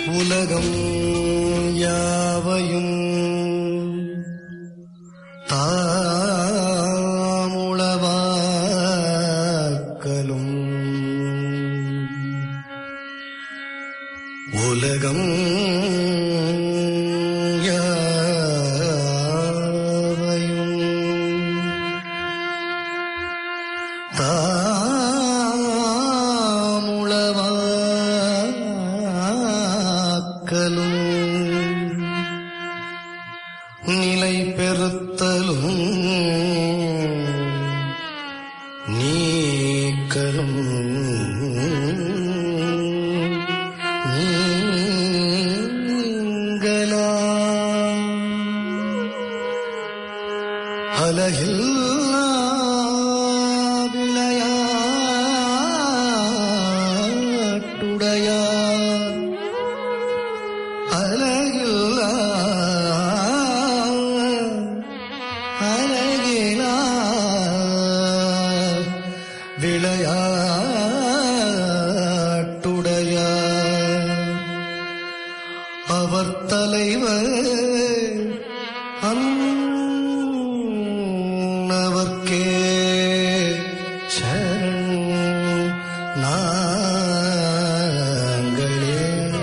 உலகம் யாவையும் தாமுளவாக்கலும் உலகம் யாவையும் தாமுளவாக்கலும் நிலை பெறுத்தலும் நீக்கலும் நீங்களாம் அலகில்லா விளையாட்டுடையார் அலகில்லா அலகிலா விளையாட்டுடையார் அவர் தலைவர் அன்னவர்க்கே சரண் நாங்களே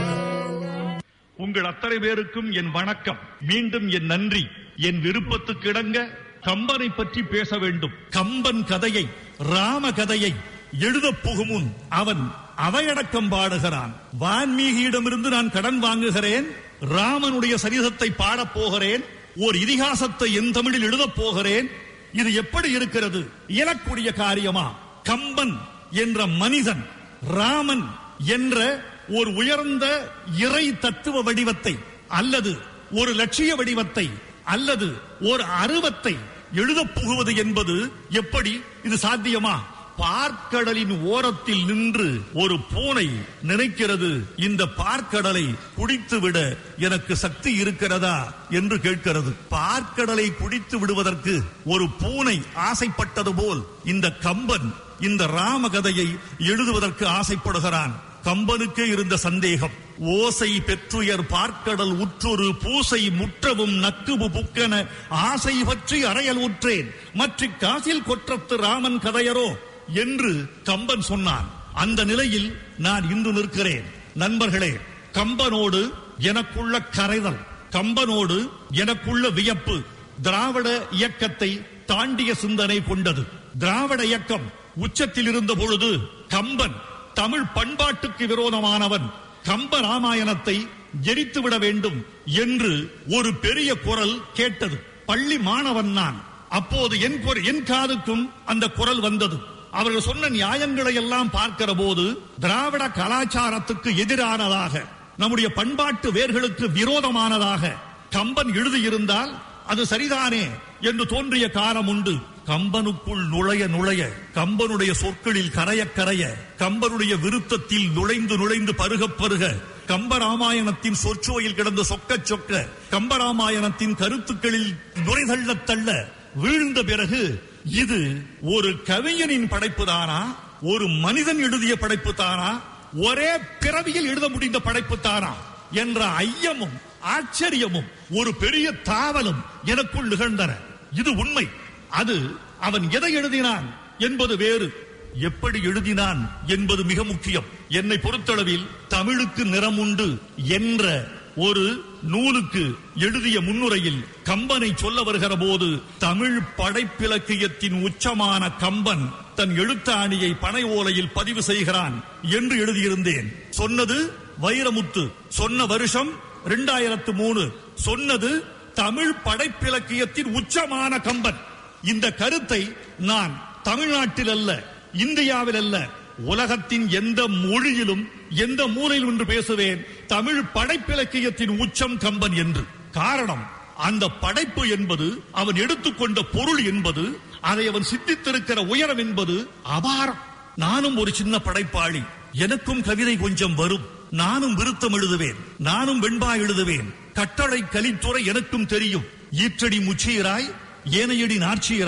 உங்கள் அத்தனை பேருக்கும் என் வணக்கம் மீண்டும் என் நன்றி என் விருப்பத்துக்கு இணங்க கம்பனை பற்றி பேச வேண்டும் கம்பன் கதையை ராம கதையை எழுதப் புகுமுன் அவன் அவையடக்கம் பாடுகிறான் வான்மீகியிடமிருந்து நான் கடன் வாங்குகிறேன் ராமனுடைய சரிதத்தை பாடப் போகிறேன் ஓர் இதிகாசத்தை என் தமிழில் எழுதப் போகிறேன் இது எப்படி இருக்கிறது இயலக்கூடிய காரியமா கம்பன் என்ற மனிதன் ராமன் என்ற ஒரு உயர்ந்த இறை தத்துவ வடிவத்தை அல்லது ஒரு லட்சிய வடிவத்தை அல்லது ஒரு அருவத்தை எழுதப் புகுவது என்பது எப்படி இது சாத்தியமா பார்க்கடலின் ஓரத்தில் நின்று ஒரு பூனை நினைக்கிறது இந்த பார்க்கடலை குடித்துவிட எனக்கு சக்தி இருக்கிறதா என்று கேட்கிறது பார்க்கடலை குடித்து விடுவதற்கு ஒரு பூனை ஆசைப்பட்டது போல் இந்த கம்பன் இந்த ராம கதையை எழுதுவதற்கு ஆசைப்படுகிறான் கம்பனுக்கே இருந்த சந்தேகம் ஓசை பெற்றுயர் பார்க்கடல் உற்றொரு பூசை முற்றவும் நக்குபு புக்கென ஆசை பற்றி அறையல் உற்றேன் மற்ற காசில் கொற்றத்து ராமன் கதையரோ என்று கம்பன் சொன்னான் அந்த நிலையில் நான் இன்று நிற்கிறேன் நண்பர்களே கம்பனோடு எனக்குள்ள கரைதல் கம்பனோடு எனக்குள்ள வியப்பு திராவிட இயக்கத்தை தாண்டிய சிந்தனை கொண்டது திராவிட இயக்கம் உச்சத்தில் இருந்த பொழுது கம்பன் தமிழ் பண்பாட்டுக்கு விரோதமானவன் கம்ப ராமாயணத்தை எரித்து விட வேண்டும் என்று ஒரு பெரிய குரல் கேட்டது பள்ளி மாணவன் நான் அப்போது என் குர- என் காதுக்கும் அந்த குரல் வந்தது அவர்கள் சொன்ன நியாயங்களை எல்லாம் பார்க்கிற போது திராவிட கலாச்சாரத்துக்கு எதிரானதாக நம்முடைய பண்பாட்டு வேர்களுக்கு விரோதமானதாக கம்பன் எழுதியிருந்தால் அது சரிதானே என்று தோன்றிய காலம் உண்டு கம்பனுக்குள் நுழைய நுழைய கம்பனுடைய சொற்களில் கரைய கரைய கம்பனுடைய விருத்தத்தில் நுழைந்து நுழைந்து பருக பருக கம்பராமாயணத்தின் சொற்சுவையில் கிடந்த சொக்க சொக்க கம்பராமாயணத்தின் கருத்துக்களில் நுழைதள்ள தள்ள வீழ்ந்த பிறகு இது ஒரு கவிஞனின் படைப்பு தானா ஒரு மனிதன் எழுதிய படைப்பு தானா ஒரே பிறவியில் எழுத முடிந்த படைப்பு தானா என்ற ஐயமும் ஆச்சரியமும் ஒரு பெரிய தாவலும் எனக்குள் நிகழ்ந்தன இது உண்மை அது அவன் எதை எழுதினான் என்பது வேறு எப்படி எழுதினான் என்பது மிக முக்கியம் என்னை பொறுத்தளவில் தமிழுக்கு நிறம் உண்டு என்ற ஒரு நூலுக்கு எழுதிய முன்னுரையில் கம்பனை சொல்ல வருகிற போது தமிழ் படைப்பிலக்கியத்தின் உச்சமான கம்பன் தன் எழுத்தாணியை பனை ஓலையில் பதிவு செய்கிறான் என்று எழுதியிருந்தேன் சொன்னது வைரமுத்து சொன்ன வருஷம் இரண்டாயிரத்து மூணு சொன்னது தமிழ் படைப்பிலக்கியத்தின் உச்சமான கம்பன் இந்த கருத்தை நான் தமிழ்நாட்டில் அல்ல இந்தியாவில் அல்ல உலகத்தின் எந்த மொழியிலும் எந்த மூலையில் என்று பேசுவேன் தமிழ் படைப்பிலக்கியத்தின் உச்சம் கம்பன் என்று காரணம் அந்த படைப்பு என்பது அவன் எடுத்துக்கொண்ட பொருள் என்பது அதை அவன் சித்தித்திருக்கிற உயரம் என்பது அபாரம் நானும் ஒரு சின்ன படைப்பாளி எனக்கும் கவிதை கொஞ்சம் வரும் நானும் விருத்தம் எழுதுவேன் நானும் வெண்பா எழுதுவேன் கட்டளை கலித்துறை எனக்கும் தெரியும் ஈற்றடி முச்சியராய் ஏனையடி நாச்சியராய்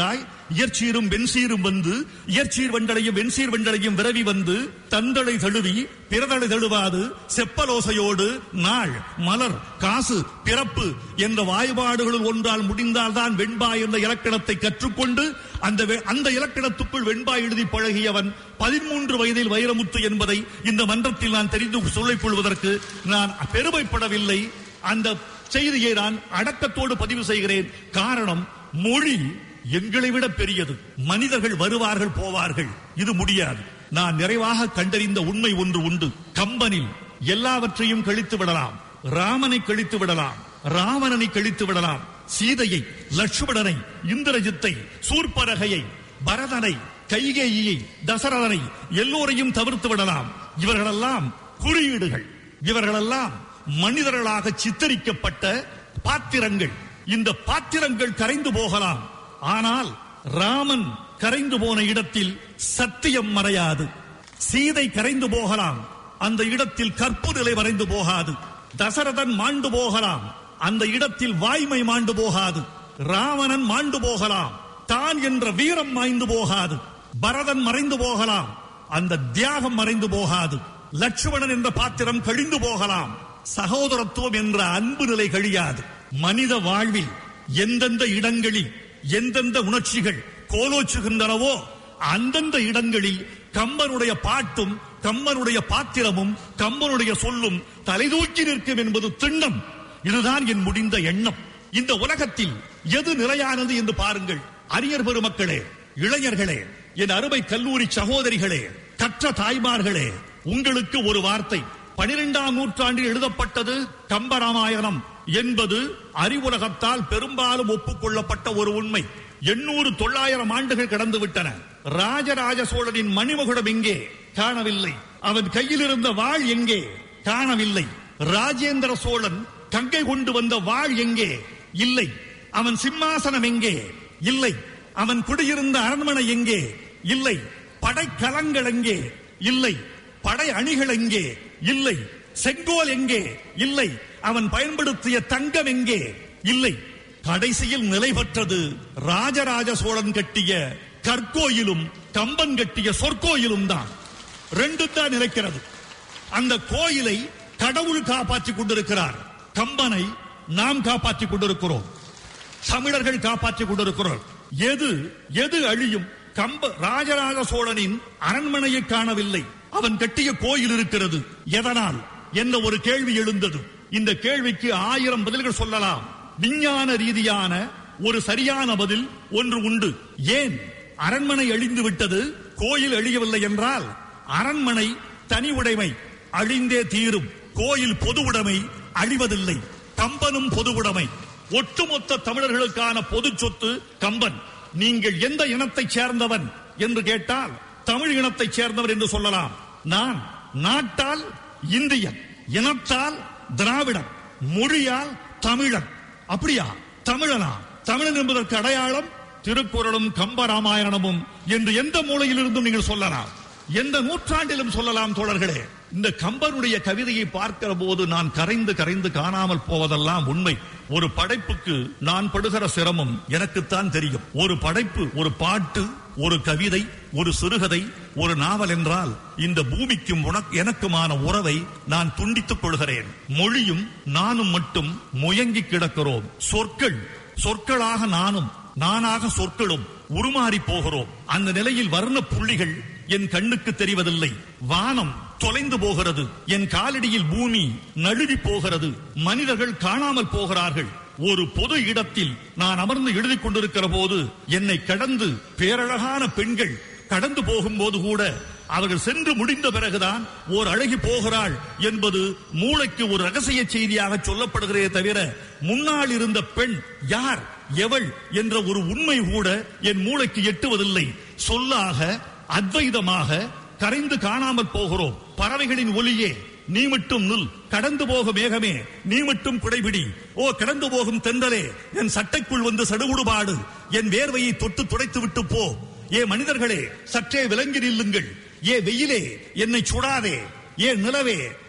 இயற்சீரும் வெண்சீரும் வந்து இயற்சீர் வண்டலையும் வெண்சீர் வண்டலையும் விரவி வந்து தந்தளை தழுவி பிறதளை தழுவாது செப்பலோசையோடு நாள் மலர் காசு பிறப்பு என்ற வாய்பாடுகளுள் ஒன்றால் முடிந்தால்தான் வெண்பா என்ற இலக்கணத்தை கற்றுக்கொண்டு அந்த வெ- அந்த இலக்கணத்துக்குள் வெண்பா எழுதி பழகியவன் பதிமூன்று வயதில் வைரமுத்து என்பதை இந்த மன்றத்தில் நான் தெரிந்து சொல்லிக் கொள்வதற்கு நான் பெருமைப்படவில்லை அந்த செய்தியை நான் அடக்கத்தோடு பதிவு செய்கிறேன் காரணம் மொழி எங்களை விட பெரியது மனிதர்கள் வருவார்கள் போவார்கள் இது முடியாது நான் நிறைவாக கண்டறிந்த உண்மை ஒன்று உண்டு கம்பனில் எல்லாவற்றையும் கழித்து விடலாம் ராமனை கழித்து விடலாம் ராவணனை கழித்து விடலாம் சீதையை லட்சுமணனை இந்திரஜித்தை சூர்பரகையை பரதனை கைகேயியை தசரதனை எல்லோரையும் தவிர்த்து விடலாம் இவர்களெல்லாம் குறியீடுகள் இவர்களெல்லாம் மனிதர்களாக சித்தரிக்கப்பட்ட பாத்திரங்கள் இந்த பாத்திரங்கள் கரைந்து போகலாம் ஆனால் ராமன் கரைந்து போன இடத்தில் சத்தியம் மறையாது சீதை கரைந்து போகலாம் அந்த இடத்தில் கற்பு நிலை மறைந்து போகாது தசரதன் மாண்டு போகலாம் அந்த இடத்தில் வாய்மை மாண்டு போகாது ராவணன் மாண்டு போகலாம் தான் என்ற வீரம் மாய்ந்து போகாது பரதன் மறைந்து போகலாம் அந்த தியாகம் மறைந்து போகாது லட்சுமணன் என்ற பாத்திரம் கழிந்து போகலாம் சகோதரத்துவம் என்ற அன்பு நிலை கழியாது மனித வாழ்வில் எந்தெந்த இடங்களில் எந்தெந்த உணர்ச்சிகள் கோலோச்சுகின்றனவோ அந்தந்த இடங்களில் கம்பனுடைய பாட்டும் கம்பனுடைய பாத்திரமும் கம்பனுடைய சொல்லும் தலைதூக்கி நிற்கும் என்பது திண்ணம் இதுதான் என் முடிந்த எண்ணம் இந்த உலகத்தில் எது நிலையானது என்று பாருங்கள் அறிஞர் பெருமக்களே இளைஞர்களே என் அருமை கல்லூரி சகோதரிகளே கற்ற தாய்மார்களே உங்களுக்கு ஒரு வார்த்தை பனிரெண்டாம் நூற்றாண்டில் எழுதப்பட்டது கம்பராமாயணம் என்பது அறிவுலகத்தால் பெரும்பாலும் ஒப்புக்கொள்ளப்பட்ட ஒரு உண்மை எண்ணூறு தொள்ளாயிரம் ஆண்டுகள் கடந்து விட்டன ராஜராஜ சோழனின் மணிமகுடம் எங்கே காணவில்லை அவன் கையில் இருந்த வாள் எங்கே காணவில்லை ராஜேந்திர சோழன் கங்கை கொண்டு வந்த வாள் எங்கே இல்லை அவன் சிம்மாசனம் எங்கே இல்லை அவன் குடியிருந்த அரண்மனை எங்கே இல்லை படைக்கலங்கள் எங்கே இல்லை படை அணிகள் எங்கே இல்லை செங்கோல் எங்கே இல்லை அவன் பயன்படுத்திய தங்கம் எங்கே இல்லை கடைசியில் நிலை பெற்றது ராஜராஜ சோழன் கட்டிய கற்கோயிலும் கம்பன் கட்டிய சொற்கோயிலும் தான் ரெண்டு தான் நிலைக்கிறது அந்த கோயிலை கடவுள் காப்பாற்றிக் கொண்டிருக்கிறார் கம்பனை நாம் காப்பாற்றிக் கொண்டிருக்கிறோம் தமிழர்கள் காப்பாற்றிக் கொண்டிருக்கிறோம் எது எது அழியும் கம்ப ராஜராஜ சோழனின் அரண்மனையை காணவில்லை அவன் கட்டிய கோயில் இருக்கிறது எதனால் என்ன ஒரு கேள்வி எழுந்தது இந்த கேள்விக்கு ஆயிரம் பதில்கள் சொல்லலாம் விஞ்ஞான ரீதியான ஒரு சரியான பதில் ஒன்று உண்டு ஏன் அரண்மனை அழிந்து விட்டது கோயில் அழியவில்லை என்றால் அரண்மனை தனி உடைமை அழிந்தே தீரும் கோயில் பொது உடைமை அழிவதில்லை கம்பனும் பொது உடைமை ஒட்டுமொத்த தமிழர்களுக்கான பொது சொத்து கம்பன் நீங்கள் எந்த இனத்தைச் சேர்ந்தவன் என்று கேட்டால் தமிழ் இனத்தைச் சேர்ந்தவர் என்று சொல்லலாம் நான் நாட்டால் இந்தியன் இனத்தால் திராவிடன் மொழியால் தமிழன் அப்படியா தமிழனா தமிழன் என்பதற்கு அடையாளம் திருக்குறளும் கம்பராமாயணமும் என்று எந்த மூலையிலிருந்தும் நீங்கள் சொல்லலாம் எந்த நூற்றாண்டிலும் சொல்லலாம் தோழர்களே இந்த கம்பனுடைய கவிதையை பார்க்கிற போது நான் கரைந்து கரைந்து காணாமல் போவதெல்லாம் உண்மை ஒரு படைப்புக்கு நான் படுகிற சிரமம் எனக்குத்தான் தெரியும் ஒரு படைப்பு ஒரு பாட்டு ஒரு கவிதை ஒரு சிறுகதை ஒரு நாவல் என்றால் இந்த பூமிக்கும் உனக்கு எனக்குமான உறவை நான் துண்டித்துக் கொள்கிறேன் மொழியும் நானும் மட்டும் முயங்கி கிடக்கிறோம் சொற்கள் சொற்களாக நானும் நானாக சொற்களும் உருமாறி போகிறோம் அந்த நிலையில் வர்ண புள்ளிகள் என் கண்ணுக்கு தெரிவதில்லை வானம் தொலைந்து போகிறது என் காலடியில் பூமி நழுவி போகிறது மனிதர்கள் காணாமல் போகிறார்கள் ஒரு பொது இடத்தில் நான் அமர்ந்து எழுதிக் கொண்டிருக்கிற போது என்னை கடந்து பேரழகான பெண்கள் கடந்து போகும்போது கூட அவர்கள் சென்று முடிந்த பிறகுதான் ஓர் அழகி போகிறாள் என்பது மூளைக்கு ஒரு ரகசிய செய்தியாக சொல்லப்படுகிறதே தவிர முன்னால் இருந்த பெண் யார் எவள் என்ற ஒரு உண்மை கூட என் மூளைக்கு எட்டுவதில்லை சொல்லாக அத்வைதமாக கரைந்து காணாமல் போகிறோம் பறவைகளின் ஒலியே நீ மட்டும் நில் கடந்து போக மேகமே நீ மட்டும் குடைபிடி ஓ கடந்து போகும் தென்றலே என் சட்டைக்குள் வந்து சடுகுடுபாடு என் வேர்வையை தொட்டு துடைத்து விட்டு போ ஏ மனிதர்களே சற்றே விலங்கி நில்லுங்கள் ஏ வெயிலே என்னை சுடாதே ஏ நிலவே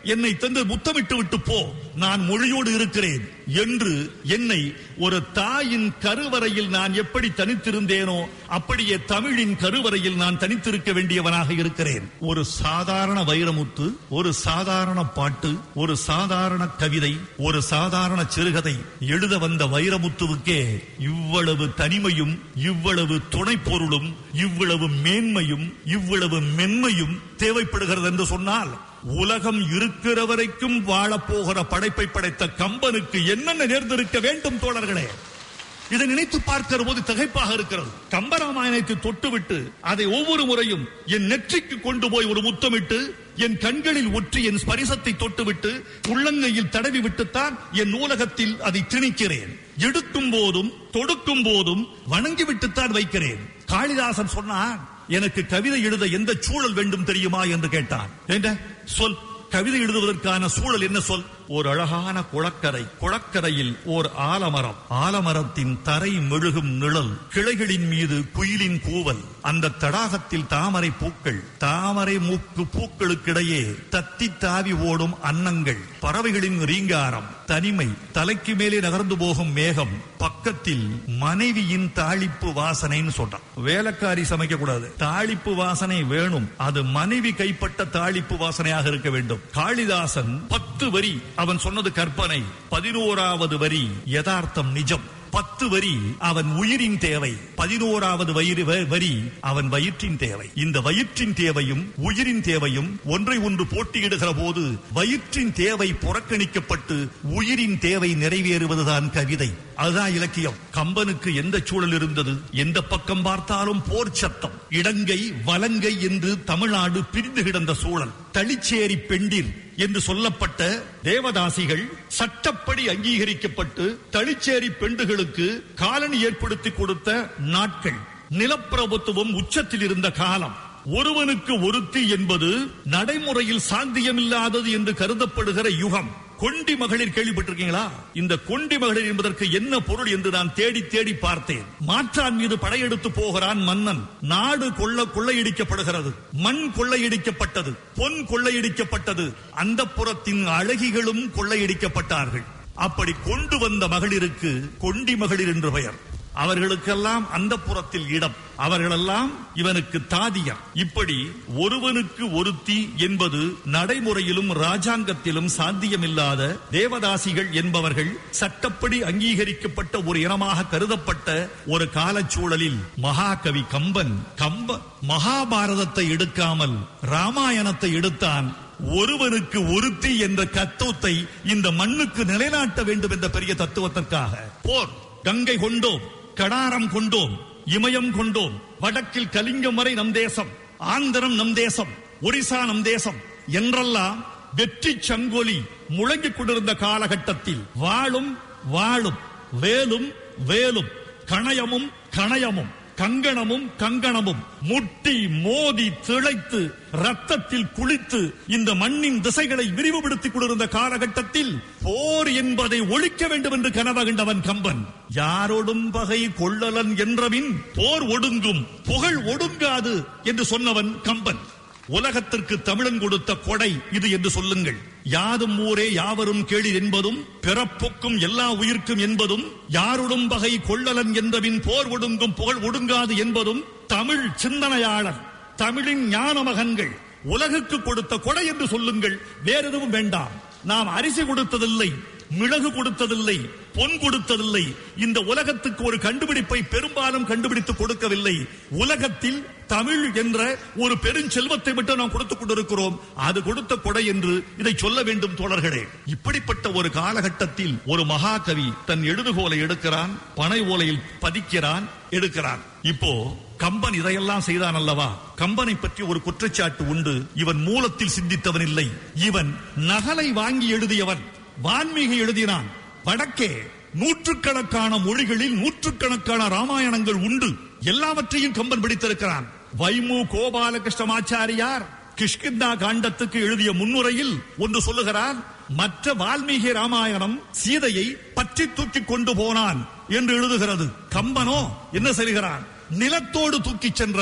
என்னை தந்து முத்தமிட்டு விட்டு போ நான் மொழியோடு இருக்கிறேன் என்று என்னை ஒரு தாயின் கருவறையில் நான் எப்படி தனித்திருந்தேனோ அப்படியே தமிழின் கருவறையில் நான் தனித்திருக்க வேண்டியவனாக இருக்கிறேன் ஒரு சாதாரண வைரமுத்து ஒரு சாதாரண பாட்டு ஒரு சாதாரண கவிதை ஒரு சாதாரண சிறுகதை எழுத வந்த வைரமுத்துவுக்கே இவ்வளவு தனிமையும் இவ்வளவு துணை பொருளும் இவ்வளவு மேன்மையும் இவ்வளவு மென்மையும் தேவைப்படுகிறது என்று சொன்னால் உலகம் இருக்கிற வரைக்கும் வாழப்போகிற படைப்பை படைத்த கம்பனுக்கு என்னென்ன நேர்ந்திருக்க வேண்டும் தோழர்களே இதை நினைத்து பார்க்கிற போது திகைப்பாக இருக்கிறது கம்பராமாயணத்தை தொட்டுவிட்டு அதை ஒவ்வொரு முறையும் என் நெற்றிக்கு கொண்டு போய் ஒரு முத்தமிட்டு என் கண்களில் ஒற்றி என் ஸ்பரிசத்தை தொட்டுவிட்டு உள்ளங்கையில் தடவி விட்டுத்தான் என் நூலகத்தில் அதை திணிக்கிறேன் எடுக்கும் போதும் தொடுக்கும் போதும் வணங்கி விட்டுத்தான் வைக்கிறேன் காளிதாசன் சொன்னான் எனக்கு கவிதை எழுத எந்த சூழல் வேண்டும் தெரியுமா என்று கேட்டான் என்ன சொல் கவிதை எழுதுவதற்கான சூழல் என்ன சொல் ஒரு அழகான குளக்கரை குளக்கரையில் ஓர் ஆலமரம் ஆலமரத்தின் தரை மெழுகும் நிழல் கிளைகளின் மீது குயிலின் கூவல் அந்த தடாகத்தில் தாமரை பூக்கள் தாமரை மூக்கு பூக்களுக்கிடையே தத்தி தாவி ஓடும் அன்னங்கள் பறவைகளின் ரீங்காரம் தனிமை தலைக்கு மேலே நகர்ந்து போகும் மேகம் பக்கத்தில் மனைவியின் தாளிப்பு வாசனைன்னு சொல்றான் வேலைக்காரி சமைக்க கூடாது தாளிப்பு வாசனை வேணும் அது மனைவி கைப்பட்ட தாளிப்பு வாசனையாக இருக்க வேண்டும் காளிதாசன் பத்து வரி அவன் சொன்னது கற்பனை பதினோராவது வரி யதார்த்தம் நிஜம் பத்து வரி அவன் உயிரின் தேவை பதினோராவது வயிறு வ- வரி அவன் வயிற்றின் தேவை இந்த வயிற்றின் தேவையும் உயிரின் தேவையும் ஒன்றை ஒன்று போட்டியிடுகிற போது வயிற்றின் தேவை புறக்கணிக்கப்பட்டு உயிரின் தேவை நிறைவேறுவதுதான் கவிதை அதுதான் இலக்கியம் கம்பனுக்கு எந்த சூழல் இருந்தது எந்த பக்கம் பார்த்தாலும் போர் சத்தம் இடங்கை வலங்கை என்று தமிழ்நாடு பிரிந்து கிடந்த சூழல் தளிச்சேரி பெண்டிர் என்று சொல்லப்பட்ட தேவதாசிகள் சட்டப்படி அங்கீகரிக்கப்பட்டு தளிச்சேரி பெண்டுகளுக்கு காலனி ஏற்படுத்தி கொடுத்த நாட்கள் நிலப்பிரபுத்துவம் உச்சத்தில் இருந்த காலம் ஒருவனுக்கு ஒருத்தி என்பது நடைமுறையில் சாத்தியமில்லாதது என்று கருதப்படுகிற யுகம் கொண்டி மகளிர் கேள்விப்பட்டிருக்கீங்களா இந்த கொண்டி மகளிர் என்பதற்கு என்ன பொருள் என்று நான் தேடி தேடி பார்த்தேன் மாற்றான் மீது படையெடுத்து போகிறான் மன்னன் நாடு கொள்ள கொள்ளையடிக்கப்படுகிறது மண் கொள்ளையடிக்கப்பட்டது பொன் கொள்ளையடிக்கப்பட்டது அந்த புறத்தின் அழகிகளும் கொள்ளையடிக்கப்பட்டார்கள் அப்படி கொண்டு வந்த மகளிருக்கு கொண்டி மகளிர் என்று பெயர் அவர்களுக்கெல்லாம் அந்த புறத்தில் இடம் அவர்களெல்லாம் இவனுக்கு தாதியம் இப்படி ஒருவனுக்கு ஒருத்தி என்பது நடைமுறையிலும் ராஜாங்கத்திலும் சாத்தியமில்லாத தேவதாசிகள் என்பவர்கள் சட்டப்படி அங்கீகரிக்கப்பட்ட ஒரு இனமாக கருதப்பட்ட ஒரு காலச்சூழலில் மகாகவி கம்பன் கம்ப மகாபாரதத்தை எடுக்காமல் ராமாயணத்தை எடுத்தான் ஒருவனுக்கு ஒருத்தி என்ற தத்துவத்தை இந்த மண்ணுக்கு நிலைநாட்ட வேண்டும் என்ற பெரிய தத்துவத்திற்காக போர் கங்கை கொண்டோம் கடாரம் கொண்டோம் இமயம் கொண்டோம் வடக்கில் கலிங்கம் வரை நம் தேசம் ஆந்திரம் நம் தேசம் ஒரிசா நம் தேசம் என்றெல்லாம் வெற்றி சங்கொலி முழங்கிக் கொண்டிருந்த காலகட்டத்தில் வாழும் வாழும் வேலும் வேலும் கணயமும் கணயமும் கங்கணமும் கங்கணமும் முட்டி மோதி திளைத்து ரத்தத்தில் குளித்து இந்த மண்ணின் திசைகளை விரிவுபடுத்திக் கொண்டிருந்த காலகட்டத்தில் போர் என்பதை ஒழிக்க வேண்டும் என்று கனவு கண்டவன் கம்பன் யாரோடும் பகை கொள்ளலன் என்றபின் போர் ஒடுங்கும் புகழ் ஒடுங்காது என்று சொன்னவன் கம்பன் உலகத்திற்கு தமிழன் கொடுத்த கொடை இது என்று சொல்லுங்கள் யாதும் ஊரே யாவரும் கேளீர் என்பதும் பிறப்புக்கும் எல்லா உயிர்க்கும் என்பதும் யாருடும் பகை கொள்ளலன் என்றபின் போர் ஒடுங்கும் புகழ் ஒடுங்காது என்பதும் தமிழ் சிந்தனையாளர் தமிழின் ஞான மகன்கள் உலகுக்கு கொடுத்த கொடை என்று சொல்லுங்கள் வேற எதுவும் வேண்டாம் நாம் அரிசி கொடுத்ததில்லை மிளகு கொடுத்ததில்லை பொன் கொடுத்ததில்லை இந்த உலகத்துக்கு ஒரு கண்டுபிடிப்பை பெரும்பாலும் கண்டுபிடித்து கொடுக்கவில்லை உலகத்தில் தமிழ் என்ற ஒரு பெருஞ்செல்வத்தை மட்டும் நாம் கொடுத்துக் கொண்டிருக்கிறோம் அது கொடுத்த கொடை என்று இதை சொல்ல வேண்டும் தோழர்களே இப்படிப்பட்ட ஒரு காலகட்டத்தில் ஒரு மகாகவி தன் எழுதுகோலை எடுக்கிறான் பனை ஓலையில் பதிக்கிறான் எடுக்கிறான் இப்போ கம்பன் இதையெல்லாம் செய்தான் அல்லவா கம்பனை பற்றி ஒரு குற்றச்சாட்டு உண்டு இவன் மூலத்தில் சிந்தித்தவன் இல்லை இவன் நகலை வாங்கி எழுதியவன் வான்மீகி எழுதினான் வடக்கே நூற்றுக்கணக்கான மொழிகளில் நூற்றுக்கணக்கான ராமாயணங்கள் உண்டு எல்லாவற்றையும் கம்பன் பிடித்திருக்கிறான் வைமு கோபாலகிருஷ்ணமாச்சாரியார் கிஷ்கிந்தா காண்டத்துக்கு எழுதிய முன்னுரையில் ஒன்று சொல்லுகிறார் மற்ற வால்மீகி ராமாயணம் சீதையை பற்றி தூக்கி கொண்டு போனான் என்று எழுதுகிறது கம்பனோ என்ன செய்கிறான் நிலத்தோடு தூக்கிச் சென்றான்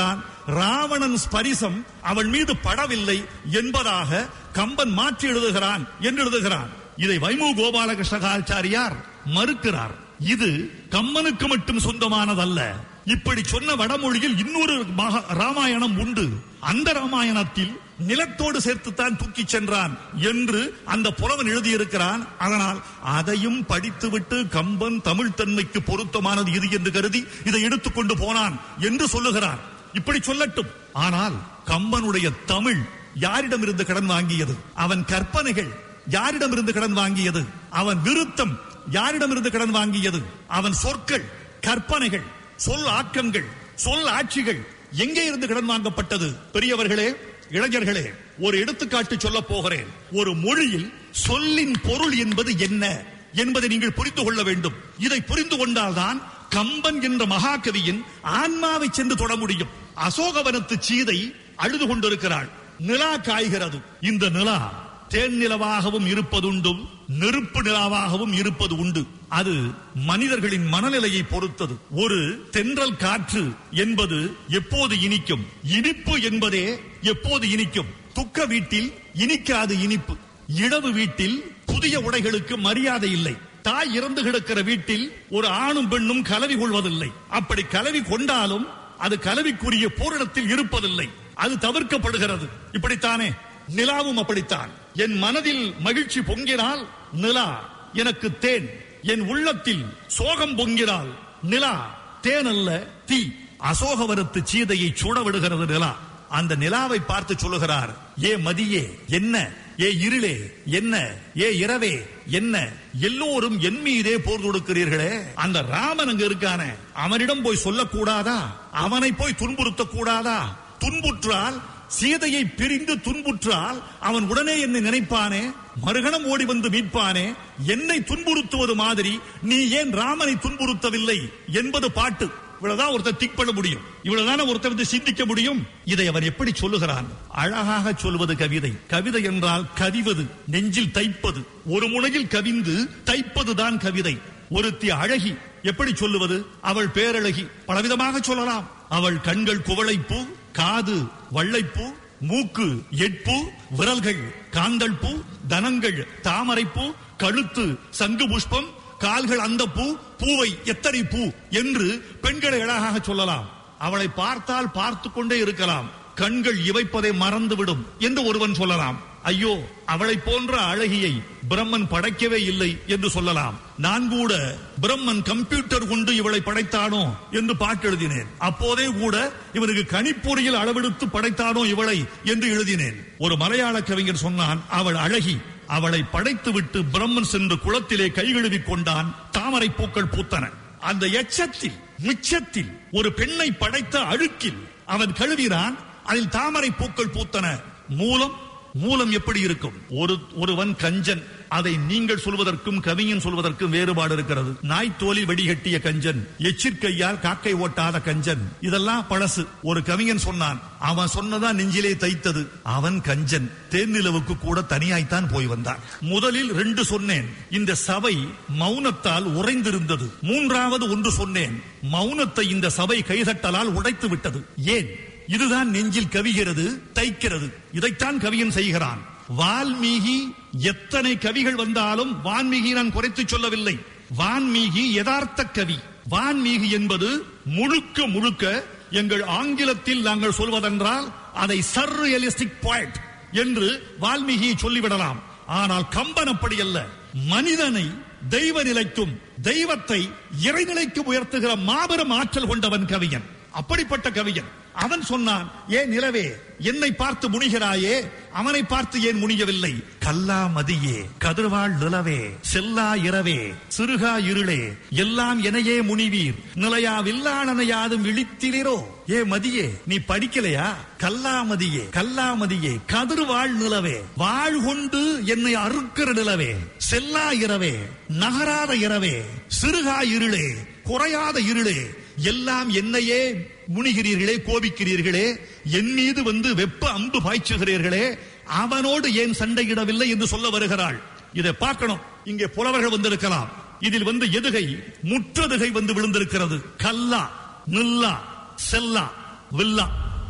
ராவணன் ஸ்பரிசம் அவள் மீது படவில்லை என்பதாக கம்பன் மாற்றி எழுதுகிறான் என்று எழுதுகிறான் இதை வைமு கோபாலகிருஷ்ணகாச்சாரியார் மறுக்கிறார் இது கம்மனுக்கு மட்டும் சொந்தமானதல்ல இப்படி சொன்ன வடமொழியில் இன்னொரு மகா- ராமாயணம் உண்டு அந்த ராமாயணத்தில் நிலத்தோடு சேர்த்துத்தான் தூக்கிச் சென்றான் என்று அந்த புலவன் எழுதியிருக்கிறான் அதனால் அதையும் படித்துவிட்டு கம்பன் தமிழ் தன்மைக்கு பொருத்தமானது இது என்று கருதி இதை எடுத்துக்கொண்டு போனான் என்று சொல்லுகிறார் இப்படி சொல்லட்டும் ஆனால் கம்பனுடைய தமிழ் யாரிடமிருந்து கடன் வாங்கியது அவன் கற்பனைகள் யாரிடமிருந்து கடன் வாங்கியது அவன் விருத்தம் யாரிடமிருந்து கடன் வாங்கியது அவன் சொற்கள் கற்பனைகள் சொல் ஆக்கங்கள் சொல் ஆட்சிகள் எங்கே இருந்து கடன் வாங்கப்பட்டது பெரியவர்களே இளைஞர்களே ஒரு எடுத்துக்காட்டு சொல்ல போகிறேன் ஒரு மொழியில் சொல்லின் பொருள் என்பது என்ன என்பதை நீங்கள் புரிந்து கொள்ள வேண்டும் இதை புரிந்து கொண்டால்தான் கம்பன் என்ற மகாகவியின் ஆன்மாவை சென்று தொட முடியும் அசோகவனத்து சீதை அழுது கொண்டிருக்கிறாள் நிலா காய்கிறது இந்த நிலா தேன் நிலவாகவும் இருப்பதுண்டு நெருப்பு நிலாவாகவும் இருப்பது உண்டு அது மனிதர்களின் மனநிலையை பொறுத்தது ஒரு தென்றல் காற்று என்பது எப்போது இனிக்கும் இனிப்பு என்பதே எப்போது இனிக்கும் துக்க வீட்டில் இனிக்காது இனிப்பு இழவு வீட்டில் புதிய உடைகளுக்கு மரியாதை இல்லை தாய் இறந்து கிடக்கிற வீட்டில் ஒரு ஆணும் பெண்ணும் கலவி கொள்வதில்லை அப்படி கலவி கொண்டாலும் அது கலவிக்குரிய பூரணத்தில் இருப்பதில்லை அது தவிர்க்கப்படுகிறது இப்படித்தானே நிலாவும் அப்படித்தான் என் மனதில் மகிழ்ச்சி பொங்கினால் நிலா எனக்கு தேன் என் உள்ளத்தில் சோகம் பொங்கினால் நிலா தேன் அல்ல தீ அசோகவரத்து சீதையை சூட விடுகிறது நிலா அந்த நிலாவை பார்த்து சொல்லுகிறார் ஏ மதியே என்ன ஏ இருளே என்ன ஏ இரவே என்ன எல்லோரும் என் மீதே போர் தொடுக்கிறீர்களே அந்த ராமன் அங்க இருக்கானே அவனிடம் போய் சொல்லக்கூடாதா அவனை போய் துன்புறுத்த கூடாதா துன்புற்றால் சீதையை பிரிந்து துன்புற்றால் அவன் உடனே என்னை நினைப்பானே மறுகணம் ஓடி வந்து மீட்பானே என்னை துன்புறுத்துவது மாதிரி நீ ஏன் ராமனை துன்புறுத்தவில்லை என்பது பாட்டு இவ்வளவுதான் ஒருத்தர் திக் பண்ண முடியும் இவ்வளவுதான ஒருத்தர் வந்து சிந்திக்க முடியும் இதை அவன் எப்படி சொல்லுகிறான் அழகாக சொல்வது கவிதை கவிதை என்றால் கவிவது நெஞ்சில் தைப்பது ஒரு முனையில் கவிந்து தைப்பதுதான் கவிதை ஒருத்தி அழகி எப்படி சொல்லுவது அவள் பேரழகி பலவிதமாக சொல்லலாம் அவள் கண்கள் குவளைப்பூ காது வள்ளைப்பூ மூக்கு எட்பூ விரல்கள் காந்தல் பூ தனங்கள் தாமரைப்பூ கழுத்து சங்கு புஷ்பம் கால்கள் அந்த பூ பூவை எத்தனை பூ என்று பெண்களை அழகாக சொல்லலாம் அவளை பார்த்தால் பார்த்து கொண்டே இருக்கலாம் கண்கள் இவைப்பதை மறந்துவிடும் என்று ஒருவன் சொல்லலாம் ஐயோ அவளை போன்ற அழகியை பிரம்மன் படைக்கவே இல்லை என்று சொல்லலாம் நான் கூட பிரம்மன் கம்ப்யூட்டர் கொண்டு இவளை படைத்தானோ என்று பாட்டு எழுதினேன் அப்போதே கூட இவனுக்கு கணிப்பொறியில் அளவெடுத்து படைத்தானோ இவளை என்று எழுதினேன் ஒரு மலையாள கவிஞர் சொன்னான் அவள் அழகி அவளை படைத்துவிட்டு பிரம்மன் சென்று குளத்திலே கைகழுவி கொண்டான் தாமரை பூக்கள் பூத்தன அந்த எச்சத்தில் மிச்சத்தில் ஒரு பெண்ணை படைத்த அழுக்கில் அவன் கழுவினான் அதில் தாமரை பூக்கள் பூத்தன மூலம் மூலம் எப்படி இருக்கும் ஒரு ஒருவன் கஞ்சன் அதை நீங்கள் சொல்வதற்கும் கவிஞன் சொல்வதற்கும் வேறுபாடு இருக்கிறது நாய் தோலில் வெடிகட்டிய கஞ்சன் எச்சிற்கையால் காக்கை ஓட்டாத கஞ்சன் இதெல்லாம் பழசு ஒரு கவிஞன் சொன்னான் அவன் சொன்னதா நெஞ்சிலே தைத்தது அவன் கஞ்சன் தேர்நிலவுக்கு கூட தனியாய்த்தான் போய் வந்தான் முதலில் ரெண்டு சொன்னேன் இந்த சபை மௌனத்தால் உறைந்திருந்தது மூன்றாவது ஒன்று சொன்னேன் மௌனத்தை இந்த சபை கைதட்டலால் உடைத்து விட்டது ஏன் இதுதான் நெஞ்சில் கவிகிறது தைக்கிறது இதைத்தான் கவியன் செய்கிறான் வால்மீகி எத்தனை கவிகள் வந்தாலும் வான்மீகி நான் குறைத்து சொல்லவில்லை வான்மீகி யதார்த்த கவி வான்மீகி என்பது முழுக்க முழுக்க எங்கள் ஆங்கிலத்தில் நாங்கள் சொல்வதென்றால் அதை சர் ரியலிஸ்டிக் பாயிண்ட் என்று வால்மீகியை சொல்லிவிடலாம் ஆனால் கம்பன் அப்படி அல்ல மனிதனை தெய்வ நிலைக்கும் தெய்வத்தை இறைநிலைக்கும் உயர்த்துகிற மாபெரும் ஆற்றல் கொண்டவன் கவிஞன் அப்படிப்பட்ட கவிஞன் அவன் சொன்னான் ஏன் நிலவே என்னை பார்த்து முனிகிறாயே அவனை பார்த்து ஏன் முனியவில்லை கல்லா மதியே கதிர்வாள் நிலவே செல்லா இரவே சிறுகா இருளே எல்லாம் எனையே முனிவீர் நிலையா வில்லானனையாதும் விழித்திரோ ஏ மதியே நீ படிக்கலையா கல்லாமதியே கல்லாமதியே கதிர்வாள் நிலவே வாழ் கொண்டு என்னை அறுக்கிற நிலவே செல்லா இரவே நகராத இரவே சிறுகா இருளே குறையாத இருளே எல்லாம் என்னையே முனிகிறீர்களே கோபிக்கிறீர்களே என் மீது வந்து வெப்ப அம்பு பாய்ச்சுகிறீர்களே அவனோடு ஏன் சண்டையிடவில்லை என்று சொல்ல வருகிறாள் இதை பார்க்கணும் இங்கே புலவர்கள் வந்திருக்கலாம் இதில் வந்து எதுகை முற்றதுகை வந்து விழுந்திருக்கிறது கல்லா நில்லா செல்லா வில்லா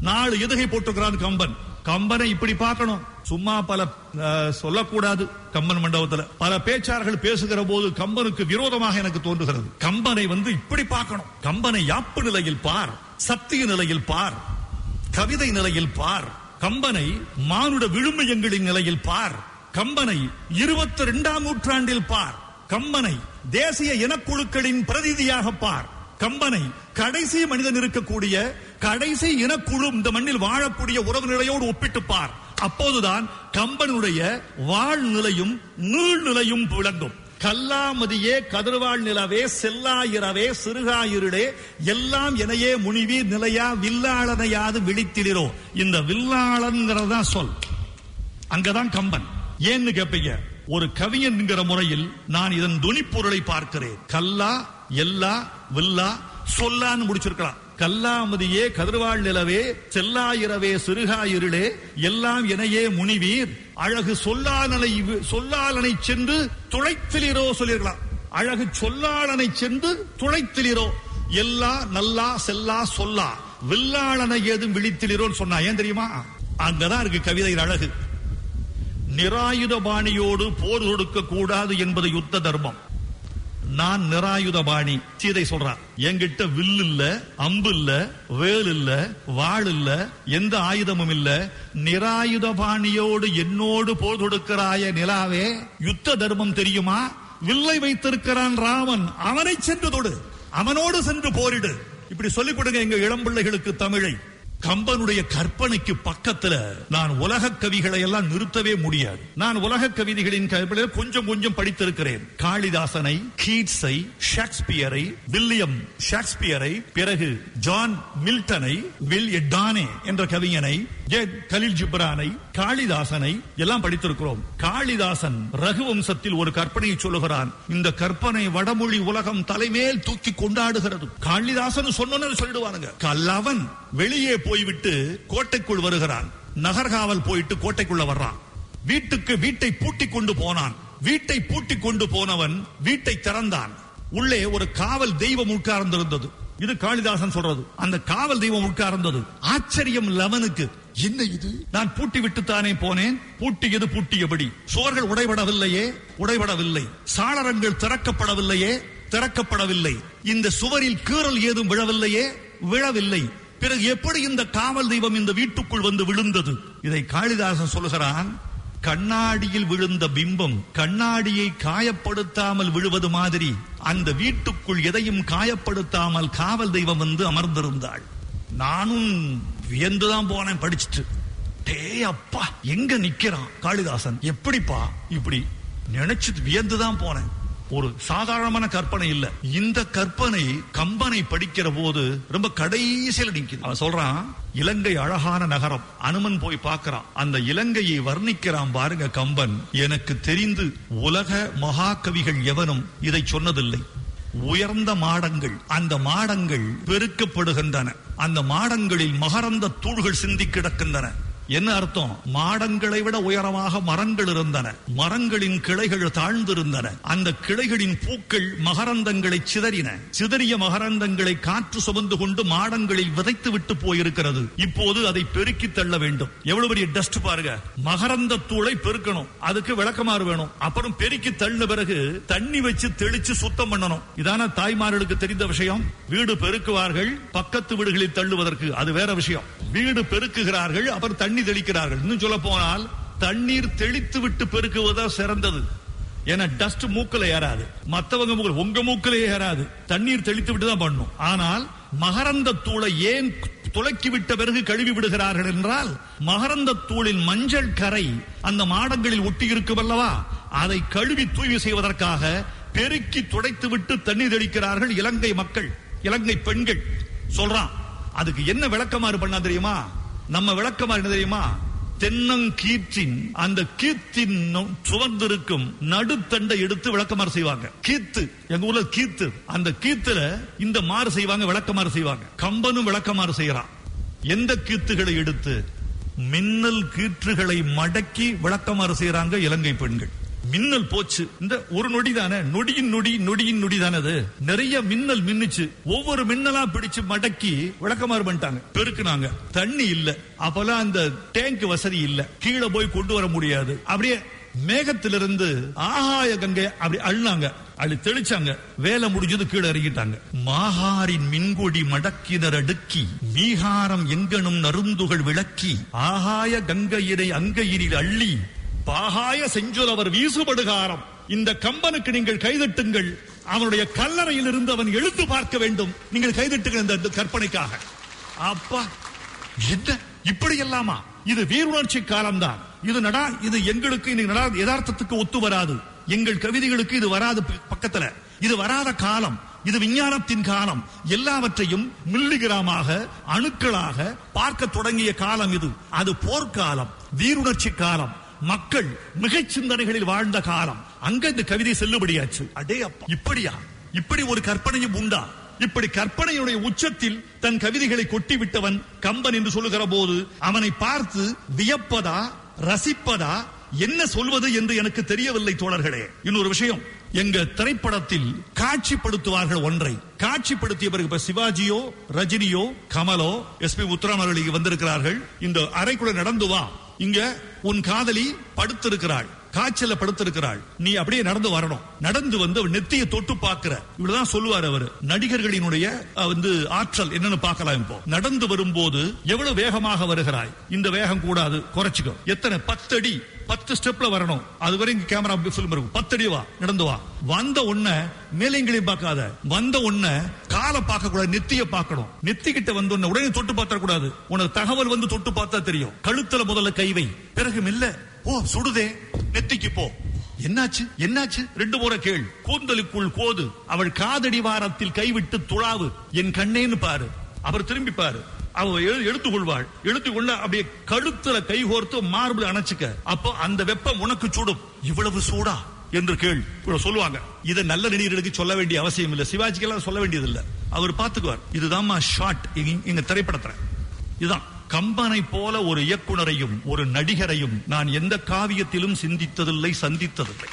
நாலு எதுகை போட்டுக்கிறான் கம்பன் கம்பனை இப்படி பார்க்கணும் சும்மா பல அஹ், சொல்லக்கூடாது கம்பன் மண்டபத்துல பல பேச்சாளர்கள் பேசுகிற போது கம்பனுக்கு விரோதமாக எனக்கு தோன்றுகிறது கம்பனை வந்து இப்படி பார்க்கணும் கம்பனை யாப்பு நிலையில் பார் சத்திய நிலையில் பார் கவிதை நிலையில் பார் கம்பனை மானுட விழுமியங்களின் நிலையில் பார் கம்பனை இருபத்தி இரண்டாம் நூற்றாண்டில் பார் கம்பனை தேசிய இனக்குழுக்களின் பிரதிநிதியாக பார் கம்பனை கடைசி மனிதன் இருக்கக்கூடிய கடைசி இனக்குழு இந்த மண்ணில் வாழக்கூடிய உறவு நிலையோடு ஒப்பிட்டு பார் அப்போதுதான் கம்பனுடைய வாழ்நிலையும் நீழ்நிலையும் விளங்கும் கல்லாமதியே கதிர்வாழ் நிலவே செல்லாயிரவே சிறுகாயிருளே எல்லாம் எனையே முனிவீர் நிலையா வில்லாளனையாது விழித்திலிரோ இந்த வில்லாளன்கிறதா சொல் அங்கதான் கம்பன் ஏன்னு கேப்பீங்க ஒரு கவிஞன்ங்கிற முறையில் நான் இதன் துணிப்பொருளை பார்க்கிறேன் கல்லா எல்லா வில்லா சொல்லான்னு முடிச்சிருக்கலாம் கல்லாமதியே கதிர்வாழ் நிலவே செல்லாயிரவே சிறுகாயிருளே எல்லாம் எனையே முனிவீர் அழகு சொல்லாலனை சொல்லாலனை சென்று துளைத்திலிரோ சொல்லிருக்கலாம் அழகு சொல்லாளனை சென்று துளைத்திலிரோ எல்லா நல்லா செல்லா சொல்லா வில்லாளனை ஏதும் விழித்திலிரோன்னு சொன்னா ஏன் தெரியுமா அங்கதான் இருக்கு கவிதையின் அழகு நிராயுதபாணியோடு போர் தொடுக்க கூடாது என்பது யுத்த தர்மம் நான் நிராயுதபாணி சீதை சொல்றான் என்கிட்ட வில் இல்ல அம்பு இல்ல வேல் இல்ல வாள் இல்ல எந்த ஆயுதமும் இல்ல நிராயுதபாணியோடு என்னோடு போர் தொடுக்கிறாய நிலாவே யுத்த தர்மம் தெரியுமா வில்லை வைத்திருக்கிறான் ராமன் அவனை சென்று தொடு அவனோடு சென்று போரிடு இப்படி சொல்லிக் கொடுங்க எங்க இளம் பிள்ளைகளுக்கு தமிழை கம்பனுடைய கற்பனைக்கு பக்கத்துல நான் உலக கவிகளை எல்லாம் நிறுத்தவே முடியாது நான் உலக கவிதைகளின் கவிதைகளை கொஞ்சம் கொஞ்சம் படித்திருக்கிறேன் காளிதாசனை கீட்ஸை ஷேக்ஸ்பியரை வில்லியம் ஷேக்ஸ்பியரை பிறகு ஜான் மில்டனை வில் டானே என்ற கவிஞனை ஜே கலில் ஜிப்ரானை காளிதாசனை எல்லாம் படித்திருக்கிறோம் காளிதாசன் ரகுவம்சத்தில் ஒரு கற்பனையை சொல்லுகிறான் இந்த கற்பனை வடமொழி உலகம் தலைமேல் தூக்கி கொண்டாடுகிறது காளிதாசன் சொன்னு சொல்லிடுவானுங்க கல்லவன் வெளியே போய்விட்டு கோட்டைக்குள் வருகிறான் நகர்காவல் போயிட்டு கோட்டைக்குள்ள வர்றான் வீட்டுக்கு வீட்டை பூட்டி கொண்டு போனான் வீட்டை பூட்டி கொண்டு போனவன் வீட்டை திறந்தான் உள்ளே ஒரு காவல் தெய்வம் உட்கார்ந்திருந்தது இது காளிதாசன் சொல்றது அந்த காவல் தெய்வம் உட்கார்ந்தது ஆச்சரியம் லவனுக்கு என்ன இது நான் பூட்டி விட்டுத்தானே போனேன் பூட்டியது பூட்டியபடி சுவர்கள் உடைபடவில்லையே உடைபடவில்லை சாளரங்கள் திறக்கப்படவில்லையே திறக்கப்படவில்லை இந்த சுவரில் கீறல் ஏதும் விழவில்லையே விழவில்லை பிறகு எப்படி இந்த காவல் தெய்வம் இந்த வீட்டுக்குள் வந்து விழுந்தது இதை காளிதாசன் சொல்லுகிறான் கண்ணாடியில் விழுந்த பிம்பம் கண்ணாடியை காயப்படுத்தாமல் விழுவது மாதிரி அந்த வீட்டுக்குள் எதையும் காயப்படுத்தாமல் காவல் தெய்வம் வந்து அமர்ந்திருந்தாள் நானும் வியந்துதான் போனேன் படிச்சுட்டு டே அப்பா எங்க நிக்கிறான் காளிதாசன் எப்படிப்பா இப்படி நினைச்சு வியந்துதான் போனேன் ஒரு சாதாரணமான கற்பனை இல்ல இந்த கற்பனை கம்பனை படிக்கிற போது ரொம்ப கடைசியில் நிக்குது அவன் சொல்றான் இலங்கை அழகான நகரம் அனுமன் போய் பார்க்கறான் அந்த இலங்கையை வர்ணிக்கிறான் பாருங்க கம்பன் எனக்கு தெரிந்து உலக மகாகவிகள் எவனும் இதை சொன்னதில்லை உயர்ந்த மாடங்கள் அந்த மாடங்கள் பெருக்கப்படுகின்றன அந்த மாடங்களில் மகரந்த தூள்கள் சிந்தி கிடக்கின்றன என்ன அர்த்தம் மாடங்களை விட உயரமாக மரங்கள் இருந்தன மரங்களின் கிளைகள் தாழ்ந்திருந்தன அந்த கிளைகளின் பூக்கள் மகரந்தங்களை சிதறின சிதறிய மகரந்தங்களை காற்று சுமந்து கொண்டு மாடங்களில் விதைத்து விட்டு போயிருக்கிறது இப்போது அதை பெருக்கி தள்ள வேண்டும் எவ்வளவு பெரிய டஸ்ட் பாருங்க மகரந்த தூளை பெருக்கணும் அதுக்கு விளக்கமாறு வேணும் அப்புறம் பெருக்கி தள்ள பிறகு தண்ணி வச்சு தெளிச்சு சுத்தம் பண்ணணும் இதான தாய்மார்களுக்கு தெரிந்த விஷயம் வீடு பெருக்குவார்கள் பக்கத்து வீடுகளில் தள்ளுவதற்கு அது வேற விஷயம் வீடு பெருக்குகிறார்கள் அப்புறம் தண்ணி தெளிக்கிறார்கள் இன்னும் சொல்ல போனால் தண்ணீர் தெளித்து விட்டு பெருக்குவதா சிறந்தது ஏன்னா டஸ்ட் மூக்கல ஏறாது மத்தவங்க மூக்கல உங்க மூக்கல ஏறாது தண்ணீர் தெளித்து விட்டு தான் பண்ணும் ஆனால் மகரந்த தூளை ஏன் துளக்கி விட்ட பிறகு கழுவி விடுகிறார்கள் என்றால் மகரந்த தூளின் மஞ்சள் கரை அந்த மாடங்களில் ஒட்டி இருக்கும் அல்லவா அதை கழுவி தூய்மை செய்வதற்காக பெருக்கி துடைத்து விட்டு தண்ணீர் தெளிக்கிறார்கள் இலங்கை மக்கள் இலங்கை பெண்கள் சொல்றான் அதுக்கு என்ன விளக்கமாறு பண்ணா தெரியுமா நம்ம விளக்கமாறு என்ன தெரியுமா தென்னங்கீற்றின் அந்த கீத்தின் சுவந்திருக்கும் நடுத்தண்டை எடுத்து விளக்கமாறு செய்வாங்க கீத்து எங்க ஊர்ல கீத்து அந்த கீத்துல இந்த மாறு செய்வாங்க விளக்கமாறு செய்வாங்க கம்பனும் விளக்கமாறு செய்யறான் எந்த கீத்துகளை எடுத்து மின்னல் கீற்றுகளை மடக்கி விளக்கமாறு செய்யறாங்க இலங்கை பெண்கள் மின்னல் போச்சு இந்த ஒரு நொடி தானே நொடியின் நொடி நொடியின் நொடி தானே அது நிறைய மின்னல் மின்னுச்சு ஒவ்வொரு மின்னலா பிடிச்சு மடக்கி விளக்கமாறு பண்ணிட்டாங்க பெருக்குனாங்க தண்ணி இல்ல அப்பெல்லாம் அந்த டேங்க் வசதி இல்ல கீழே போய் கொண்டு வர முடியாது அப்படியே மேகத்திலிருந்து ஆகாய கங்கை அப்படி அள்ளாங்க அள்ளி தெளிச்சாங்க வேலை முடிஞ்சது கீழே இறங்கிட்டாங்க மாகாரின் மின்கொடி மடக்கினர் அடுக்கி மீகாரம் எங்கனும் நருந்துகள் விளக்கி ஆகாய கங்கையினை அங்கையினில் அள்ளி பாகாய செஞ்சொலவர் வீசுபடுகாரம் இந்த கம்பனுக்கு நீங்கள் கைதட்டுங்கள் அவனுடைய கல்லறையில் இருந்து அவன் எழுந்து பார்க்க வேண்டும் நீங்கள் கைதட்டுங்கள் இந்த கற்பனைக்காக அப்பா என்ன இப்படி எல்லாமா இது வீருணர்ச்சி காலம்தான் இது நடா இது எங்களுக்கு இன்னைக்கு நடா யதார்த்தத்துக்கு ஒத்து வராது எங்கள் கவிதைகளுக்கு இது வராது ப- பக்கத்துல இது வராத காலம் இது விஞ்ஞானத்தின் காலம் எல்லாவற்றையும் மில்லிகிராமாக அணுக்களாக பார்க்க தொடங்கிய காலம் இது அது போர்க்காலம் வீருணர்ச்சி காலம் மக்கள் மிகச் சிந்தனைகளில் வாழ்ந்த காலம் அங்க இந்த கவிதை செல்லுபடியாச்சு அடே அப்பா இப்படியா இப்படி ஒரு கற்பனையும் உண்டா இப்படி கற்பனையுடைய உச்சத்தில் தன் கவிதைகளை கொட்டி விட்டவன் கம்பன் என்று சொல்லுகிற போது அவனை பார்த்து வியப்பதா ரசிப்பதா என்ன சொல்வது என்று எனக்கு தெரியவில்லை தோழர்களே இன்னொரு விஷயம் எங்க திரைப்படத்தில் காட்சிப்படுத்துவார்கள் ஒன்றை காட்சிப்படுத்திய பிறகு இப்ப சிவாஜியோ ரஜினியோ கமலோ எஸ் பி உத்தராமரளி வந்திருக்கிறார்கள் இந்த அறைக்குள்ள நடந்து வா இங்க உன் காதலி படுத்திருக்கிறாள் காய்ச்சல படுத்திருக்கிறாள் நீ அப்படியே நடந்து வரணும் நடந்து வந்து அவள் நெத்தியை தொட்டு பார்க்கிற இவ்வளவுதான் சொல்லுவார் அவர் நடிகர்களினுடைய அஹ், வந்து ஆற்றல் என்னன்னு பார்க்கலாம் இப்போ நடந்து வரும்போது எவ்வளவு வேகமாக வருகிறாய் இந்த வேகம் கூடாது குறைச்சிக்கோ எத்தனை பத்து அடி பத்து ஸ்டெப்ல வரணும் அது வரைக்கும் கேமரா ஃபில்ம் இருக்கும் பத்து அடி வா நடந்து வா வந்த உடனே மேலைங்களையும் பார்க்காத வந்த உடனே காலை பார்க்க கூடாது நெத்திய பார்க்கணும் நெத்தி கிட்ட வந்த உடனே உடனே தொட்டு பார்த்தா கூடாது உனக்கு தகவல் வந்து தொட்டு பார்த்தா தெரியும் கழுத்துல முதல்ல கை வை பிறகு மெல்ல ஓ சுடுதே நெத்திக்கு போ என்னாச்சு என்னாச்சு ரெண்டு முறை கேள் கூந்தலுக்குள் கோது அவள் காதடி வாரத்தில் கைவிட்டு துளாவு என் கண்ணேன்னு பாரு அவர் திரும்பி பாரு அவ எழு- எடுத்துக் கொள்வாள் எடுத்துக் கொள்ள அப்படியே கழுத்துல கை கோர்த்து மார்பிள் அணைச்சுக்க அப்போ அந்த வெப்பம் உனக்கு சுடும் இவ்வளவு சூடா என்று கேள் இவ்வளவு சொல்லுவாங்க இதை நல்ல நடிகர்களுக்கு சொல்ல வேண்டிய அவசியம் இல்ல சிவாஜிக்கெல்லாம் சொல்ல வேண்டியது இல்ல அவர் பார்த்துக்குவார் இதுதாம்மா ஷார்ட் எங்க திரைப்படத்துல இதுதான் கம்பனை போல ஒரு இயக்குனரையும் ஒரு நடிகரையும் நான் எந்த காவியத்திலும் சிந்தித்ததில்லை சந்தித்ததில்லை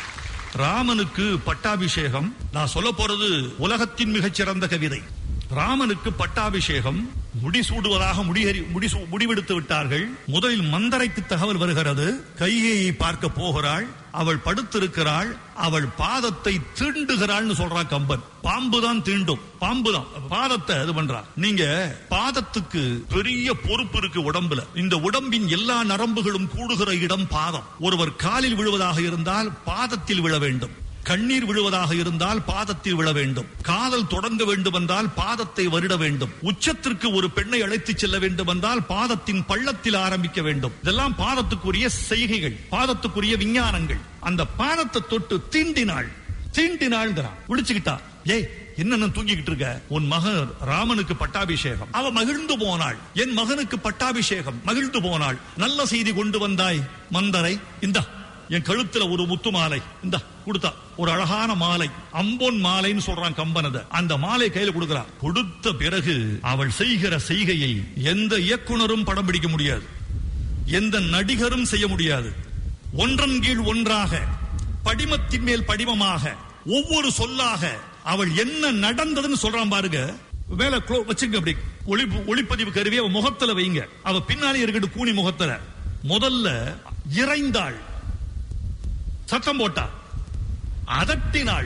ராமனுக்கு பட்டாபிஷேகம் நான் சொல்ல போறது உலகத்தின் மிகச்சிறந்த கவிதை ராமனுக்கு பட்டாபிஷேகம் முடிசூடுவதாக முடிகறி முடிசூ- முடிவெடுத்து விட்டார்கள் முதலில் மந்தரைக்கு தகவல் வருகிறது கைகையை பார்க்க போகிறாள் அவள் படுத்திருக்கிறாள் அவள் பாதத்தை தீண்டுகிறாள்னு சொல்றான் கம்பன் பாம்பு தான் தீண்டும் பாம்பு தான் பாதத்தை இது பண்றா நீங்க பாதத்துக்கு பெரிய பொறுப்பு இருக்கு உடம்புல இந்த உடம்பின் எல்லா நரம்புகளும் கூடுகிற இடம் பாதம் ஒருவர் காலில் விழுவதாக இருந்தால் பாதத்தில் விழ வேண்டும் கண்ணீர் விழுவதாக இருந்தால் பாதத்தில் விழ வேண்டும் காதல் தொடங்க வேண்டும் என்றால் பாதத்தை வருட வேண்டும் உச்சத்திற்கு ஒரு பெண்ணை அழைத்துச் செல்ல வேண்டும் என்றால் பாதத்தின் பள்ளத்தில் ஆரம்பிக்க வேண்டும் இதெல்லாம் பாதத்துக்குரிய செய்கைகள் பாதத்துக்குரிய விஞ்ஞானங்கள் அந்த பாதத்தை தொட்டு தீண்டினாள் தீண்டினாள்ங்கிறான் விழிச்சுக்கிட்டா ஏய் என்ன தூங்கிக்கிட்டு இருக்க உன் மகன் ராமனுக்கு பட்டாபிஷேகம் அவ மகிழ்ந்து போனாள் என் மகனுக்கு பட்டாபிஷேகம் மகிழ்ந்து போனாள் நல்ல செய்தி கொண்டு வந்தாய் மந்தரை இந்தா என் கழுத்துல ஒரு முத்து மாலை இந்த கொடுத்தா ஒரு அழகான மாலை அம்பொன் மாலைன்னு சொல்றான் கம்பனத அந்த மாலை கையில கொடுக்கிறா கொடுத்த பிறகு அவள் செய்கிற செய்கையை எந்த இயக்குனரும் படம் பிடிக்க முடியாது எந்த நடிகரும் செய்ய முடியாது ஒன்றன் கீழ் ஒன்றாக படிமத்தின் மேல் படிமமாக ஒவ்வொரு சொல்லாக அவள் என்ன நடந்ததுன்னு சொல்றான் பாருங்க மேல clo- வச்சுங்க அப்படி ஒளி ஒளிப்பதிவு கருவி அவ முகத்துல வைங்க அவ பின்னாலே இருக்கட்டும் கூனி முகத்துல முதல்ல இறைந்தாள் சத்தம் போட்டா அதட்டினாள்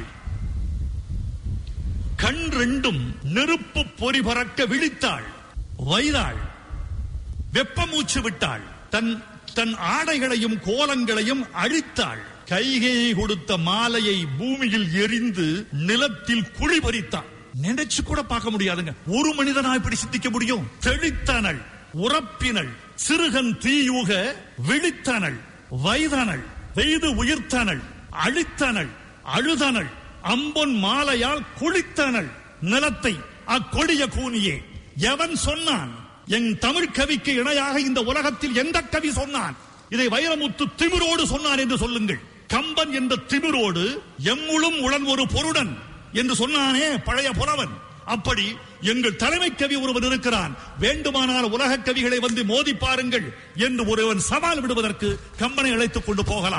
கண் ரெண்டும் நெருப்பு பொறி பறக்க விழித்தாள் வைதாள் வெப்பமூச்சு விட்டாள் தன் தன் ஆடைகளையும் கோலங்களையும் அழித்தாள் கைகையை கொடுத்த மாலையை பூமியில் எரிந்து நிலத்தில் குழி பறித்தாள் நினைச்சு கூட பார்க்க முடியாதுங்க ஒரு மனிதனா இப்படி சிந்திக்க முடியும் தெளித்தனள் உறப்பினள் சிறுகன் தீயுக விழித்தனள் வைதனள் வெய்து உயிர்த்தனள் அழித்தனள் அழுதனள் அம்பொன் மாலையால் குளித்தனள் நிலத்தை அக்கொடிய கூனியே எவன் சொன்னான் என் தமிழ் கவிக்கு இணையாக இந்த உலகத்தில் எந்த கவி சொன்னான் இதை வைரமுத்து திமிரோடு சொன்னான் என்று சொல்லுங்கள் கம்பன் என்ற திமிரோடு எம்முளும் உடன் ஒரு பொருடன் என்று சொன்னானே பழைய புலவன் அப்படி எங்கள் தலைமை கவி ஒருவன் இருக்கிறான் வேண்டுமானால் உலக கவிகளை வந்து மோதி பாருங்கள் என்று ஒருவன் சவால் விடுவதற்கு கம்பனை அழைத்துக் கொண்டு போகலாம்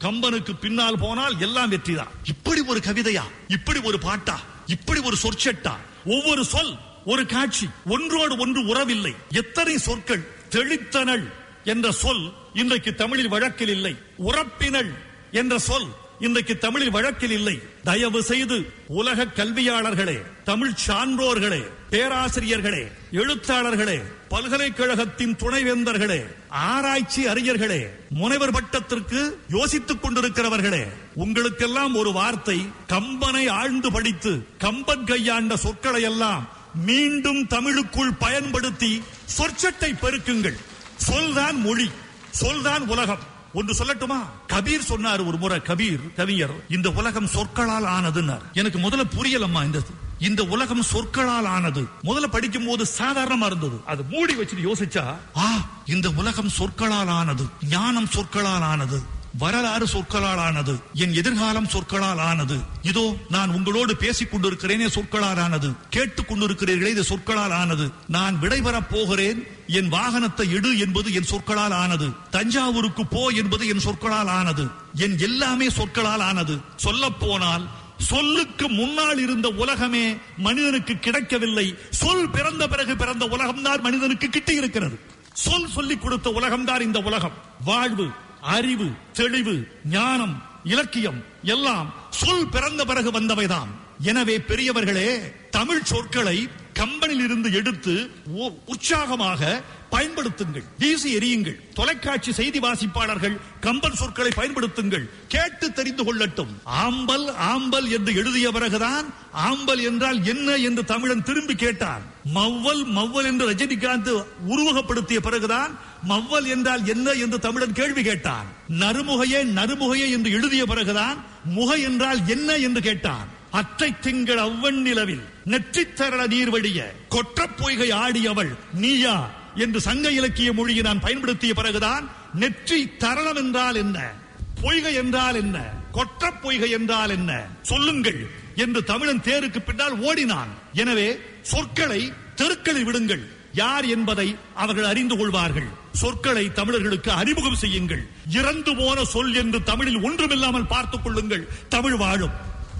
கம்பனுக்கு பின்னால் போனால் எல்லாம் வெற்றிதான் இப்படி ஒரு கவிதையா இப்படி ஒரு பாட்டா இப்படி ஒரு சொற்செட்டா ஒவ்வொரு சொல் ஒரு காட்சி ஒன்றோடு ஒன்று உறவில்லை எத்தனை சொற்கள் தெளித்தனள் என்ற சொல் இன்றைக்கு தமிழில் வழக்கில் இல்லை உறப்பினள் என்ற சொல் இன்றைக்கு தமிழில் வழக்கில் இல்லை தயவு செய்து உலக கல்வியாளர்களே தமிழ் சான்றோர்களே பேராசிரியர்களே எழுத்தாளர்களே பல்கலைக்கழகத்தின் துணைவேந்தர்களே ஆராய்ச்சி அறிஞர்களே முனைவர் பட்டத்திற்கு யோசித்துக் கொண்டிருக்கிறவர்களே உங்களுக்கெல்லாம் ஒரு வார்த்தை கம்பனை ஆழ்ந்து படித்து கம்பன் கையாண்ட சொற்களை எல்லாம் மீண்டும் தமிழுக்குள் பயன்படுத்தி சொற்சட்டை பெருக்குங்கள் சொல்தான் மொழி சொல்தான் உலகம் ஒன்று சொல்லட்டுமா கபீர் சொன்னார் ஒரு முறை கபீர் கவியர் இந்த உலகம் சொற்களால் ஆனதுன்னார் எனக்கு முதல்ல புரியலம்மா இந்த இந்த உலகம் சொற்களால் ஆனது முதல்ல படிக்கும் போது சாதாரணமா இருந்தது அது மூடி வச்சுட்டு யோசிச்சா ஆ இந்த உலகம் சொற்களால் ஆனது ஞானம் சொற்களால் ஆனது வரலாறு சொற்களால் ஆனது என் எதிர்காலம் சொற்களால் ஆனது இதோ நான் உங்களோடு பேசிக் கொண்டிருக்கிறேனே சொற்களால் ஆனது கேட்டுக் கொண்டிருக்கிறீர்களே இது சொற்களால் ஆனது நான் விடைபெறப் போகிறேன் என் வாகனத்தை எடு என்பது என் சொற்களால் ஆனது தஞ்சாவூருக்கு போ என்பது என் சொற்களால் ஆனது என் எல்லாமே சொற்களால் ஆனது சொல்ல போனால் சொல்லுக்கு முன்னால் இருந்த உலகமே மனிதனுக்கு கிடைக்கவில்லை சொல் பிறந்த பிறகு பிறந்த உலகம்தான் மனிதனுக்கு கிட்டி இருக்கிறது சொல் சொல்லிக் கொடுத்த உலகம்தான் இந்த உலகம் வாழ்வு அறிவு தெளிவு ஞானம் இலக்கியம் எல்லாம் சொல் பிறந்த பிறகு வந்தவைதான் எனவே பெரியவர்களே தமிழ் சொற்களை கம்பனில் இருந்து எடுத்து உ- உற்சாகமாக பயன்படுத்துங்கள் வீசி எறியுங்கள் தொலைக்காட்சி செய்தி வாசிப்பாளர்கள் கம்பன் சொற்களை பயன்படுத்துங்கள் கேட்டு தெரிந்து கொள்ளட்டும் ஆம்பல் ஆம்பல் என்று எழுதிய பிறகுதான் ஆம்பல் என்றால் என்ன என்று தமிழன் திரும்பி கேட்டான் மவ்வல் மவ்வல் என்று ரஜினிகாந்த் உருவகப்படுத்திய பிறகுதான் மவ்வல் என்றால் என்ன என்று தமிழன் கேள்வி கேட்டான் நறுமுகையே நறுமுகையே என்று எழுதிய பிறகுதான் முக என்றால் என்ன என்று கேட்டான் அற்றை திங்கள் அவ்வன் நிலவில் நெற்றித் தரள நீர் வடிய கொற்றப் பொய்கை ஆடியவள் நீயா என்று சங்க இலக்கிய மொழியை நான் பயன்படுத்திய பிறகுதான் நெற்றி தரளம் என்றால் என்ன பொய்கை என்றால் என்ன கொற்றப் பொய்கை என்றால் என்ன சொல்லுங்கள் என்று தமிழன் தேருக்கு பின்னால் ஓடினான் எனவே சொற்களை தெருக்களில் விடுங்கள் யார் என்பதை அவர்கள் அறிந்து கொள்வார்கள் சொற்களை தமிழர்களுக்கு அறிமுகம் செய்யுங்கள் இறந்து போன சொல் என்று தமிழில் ஒன்றுமில்லாமல் பார்த்துக் கொள்ளுங்கள் தமிழ் வாழும்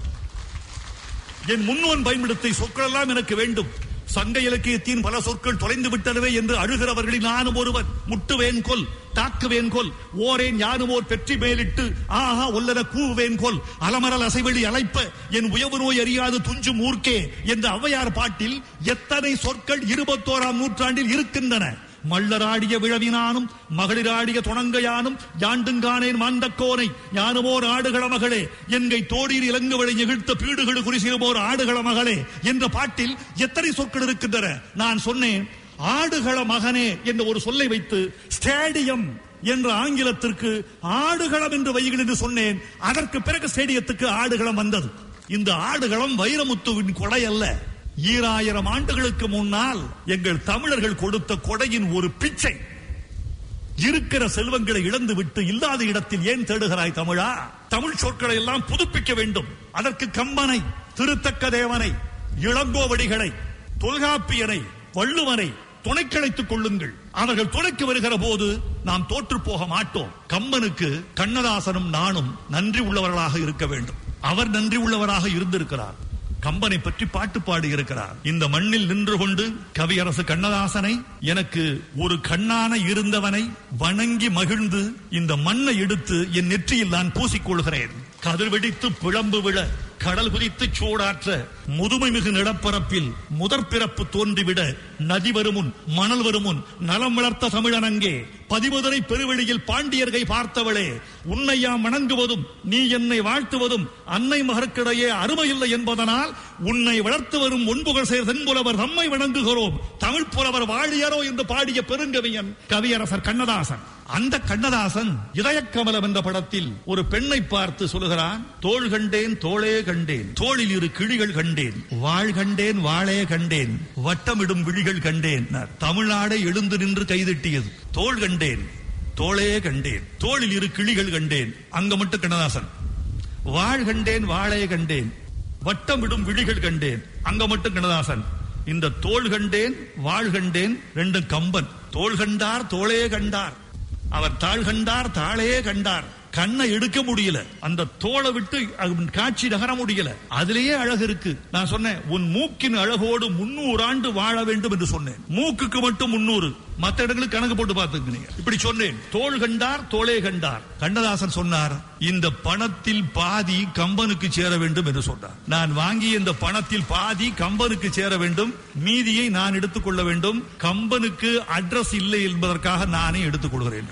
என் முன்னோன் பயன்படுத்திய சொற்கள் எல்லாம் எனக்கு வேண்டும் சங்க இலக்கியத்தின் பல சொற்கள் தொலைந்து விட்டனவே என்று அழுகிறவர்களில் நானும் ஒருவன் முட்டுவேன் கொல் தாக்குவேன் கொல் ஓரேன் யானும் ஓர் பெற்றி மேலிட்டு ஆஹா ஒல்லன கூவுவேன் கொல் அலமரல் அசைவெளி அழைப்ப என் உயவு நோய் அறியாது துஞ்சும் ஊர்க்கே என்ற ஔவையார் பாட்டில் எத்தனை சொற்கள் இருபத்தோராம் நூற்றாண்டில் இருக்கின்றன மல்லராடிய விழவினானும் மகளிராடிய துணங்கையானும் யாண்டுங்கானேன் மாந்தக்கோனை ஞானமோர் ஆடுகள மகளே என்கை தோடீர் இலங்குவழி நிகழ்த்த பீடுகள் குறிசிறுமோர் ஆடுகள மகளே என்ற பாட்டில் எத்தனை சொற்கள் இருக்கின்றன நான் சொன்னேன் ஆடுகள மகனே என்ற ஒரு சொல்லை வைத்து ஸ்டேடியம் என்ற ஆங்கிலத்திற்கு ஆடுகளம் என்று வையுங்கள் என்று சொன்னேன் அதற்கு பிறகு ஸ்டேடியத்துக்கு ஆடுகளம் வந்தது இந்த ஆடுகளம் வைரமுத்துவின் கொடை அல்ல ஈராயிரம் ஆண்டுகளுக்கு முன்னால் எங்கள் தமிழர்கள் கொடுத்த கொடையின் ஒரு பிச்சை இருக்கிற செல்வங்களை இழந்து விட்டு இல்லாத இடத்தில் ஏன் தேடுகிறாய் தமிழா தமிழ் சொற்களை எல்லாம் புதுப்பிக்க வேண்டும் அதற்கு கம்பனை திருத்தக்க தேவனை இளங்கோவடிகளை தொல்காப்பியனை வள்ளுவனை துணைக்கழைத்துக் கொள்ளுங்கள் அவர்கள் துணைக்கு வருகிற போது நாம் தோற்று போக மாட்டோம் கம்பனுக்கு கண்ணதாசனும் நானும் நன்றி உள்ளவர்களாக இருக்க வேண்டும் அவர் நன்றி உள்ளவராக இருந்திருக்கிறார் கம்பனை பற்றி பாட்டு பாடி இருக்கிறார் இந்த மண்ணில் நின்று கொண்டு கவியரசு கண்ணதாசனை எனக்கு ஒரு கண்ணான இருந்தவனை வணங்கி மகிழ்ந்து இந்த மண்ணை எடுத்து என் நெற்றியில் நான் பூசிக்கொள்கிறேன் கதிர் வெடித்து பிளம்பு விழ கடல் குதித்து சூடாற்ற முதுமை மிகு நிலப்பரப்பில் முதற் பிறப்பு தோன்றிவிட நதி வருமுன் மணல் வருமுன் நலம் வளர்த்த தமிழன் அங்கே பதிமுதனை பெருவெளியில் பாண்டியர்கை பார்த்தவளே உன்னை யாம் வணங்குவதும் நீ என்னை வாழ்த்துவதும் அன்னை மகற்கிடையே அருமையில்லை என்பதனால் உன்னை வளர்த்து வரும் ஒன்புகள் சேர் தென்புலவர் தம்மை வணங்குகிறோம் தமிழ் புலவர் வாழியரோ என்று பாடிய பெருங்கவியன் கவியரசர் கண்ணதாசன் அந்த கண்ணதாசன் இதயக்கமலம் என்ற படத்தில் ஒரு பெண்ணை பார்த்து சொல்லுகிறான் தோள் கண்டேன் தோளே கண்டேன் தோளில் இரு கிளிகள் கண்டேன் வாழ் கண்டேன் வாளே கண்டேன் வட்டமிடும் விழிகள் கண்டேன் தமிழ்நாடே எழுந்து நின்று கைதட்டியது தோள் கண்டேன் தோளே கண்டேன் தோளில் இரு கிளிகள் கண்டேன் அங்க மட்டும் கண்ணதாசன் வாழ் கண்டேன் வாளே கண்டேன் வட்டமிடும் விழிகள் கண்டேன் அங்க மட்டும் கண்ணதாசன் இந்த தோள் கண்டேன் வாழ் கண்டேன் ரெண்டும் கம்பன் தோள் கண்டார் தோளே கண்டார் அவர் தாழ் கண்டார் தாளே கண்டார் கண்ணை எடுக்க முடியல அந்த தோலை விட்டு அவன் காட்சி நகர முடியல அதிலேயே அழகு இருக்கு நான் சொன்னேன் உன் மூக்கின் அழகோடு முன்னூறு ஆண்டு வாழ வேண்டும் என்று சொன்னேன் மூக்குக்கு மட்டும் முன்னூறு மத்த இடங்களுக்கு கணக்கு போட்டு பார்த்துக்கிறீங்க இப்படி சொன்னேன் தோள் கண்டார் தோளே கண்டார் கண்ணதாசன் சொன்னார் இந்த பணத்தில் பாதி கம்பனுக்கு சேர வேண்டும் என்று சொன்னார் நான் வாங்கிய இந்த பணத்தில் பாதி கம்பனுக்கு சேர வேண்டும் மீதியை நான் எடுத்துக்கொள்ள வேண்டும் கம்பனுக்கு அட்ரஸ் இல்லை என்பதற்காக நானே எடுத்துக் கொள்கிறேன்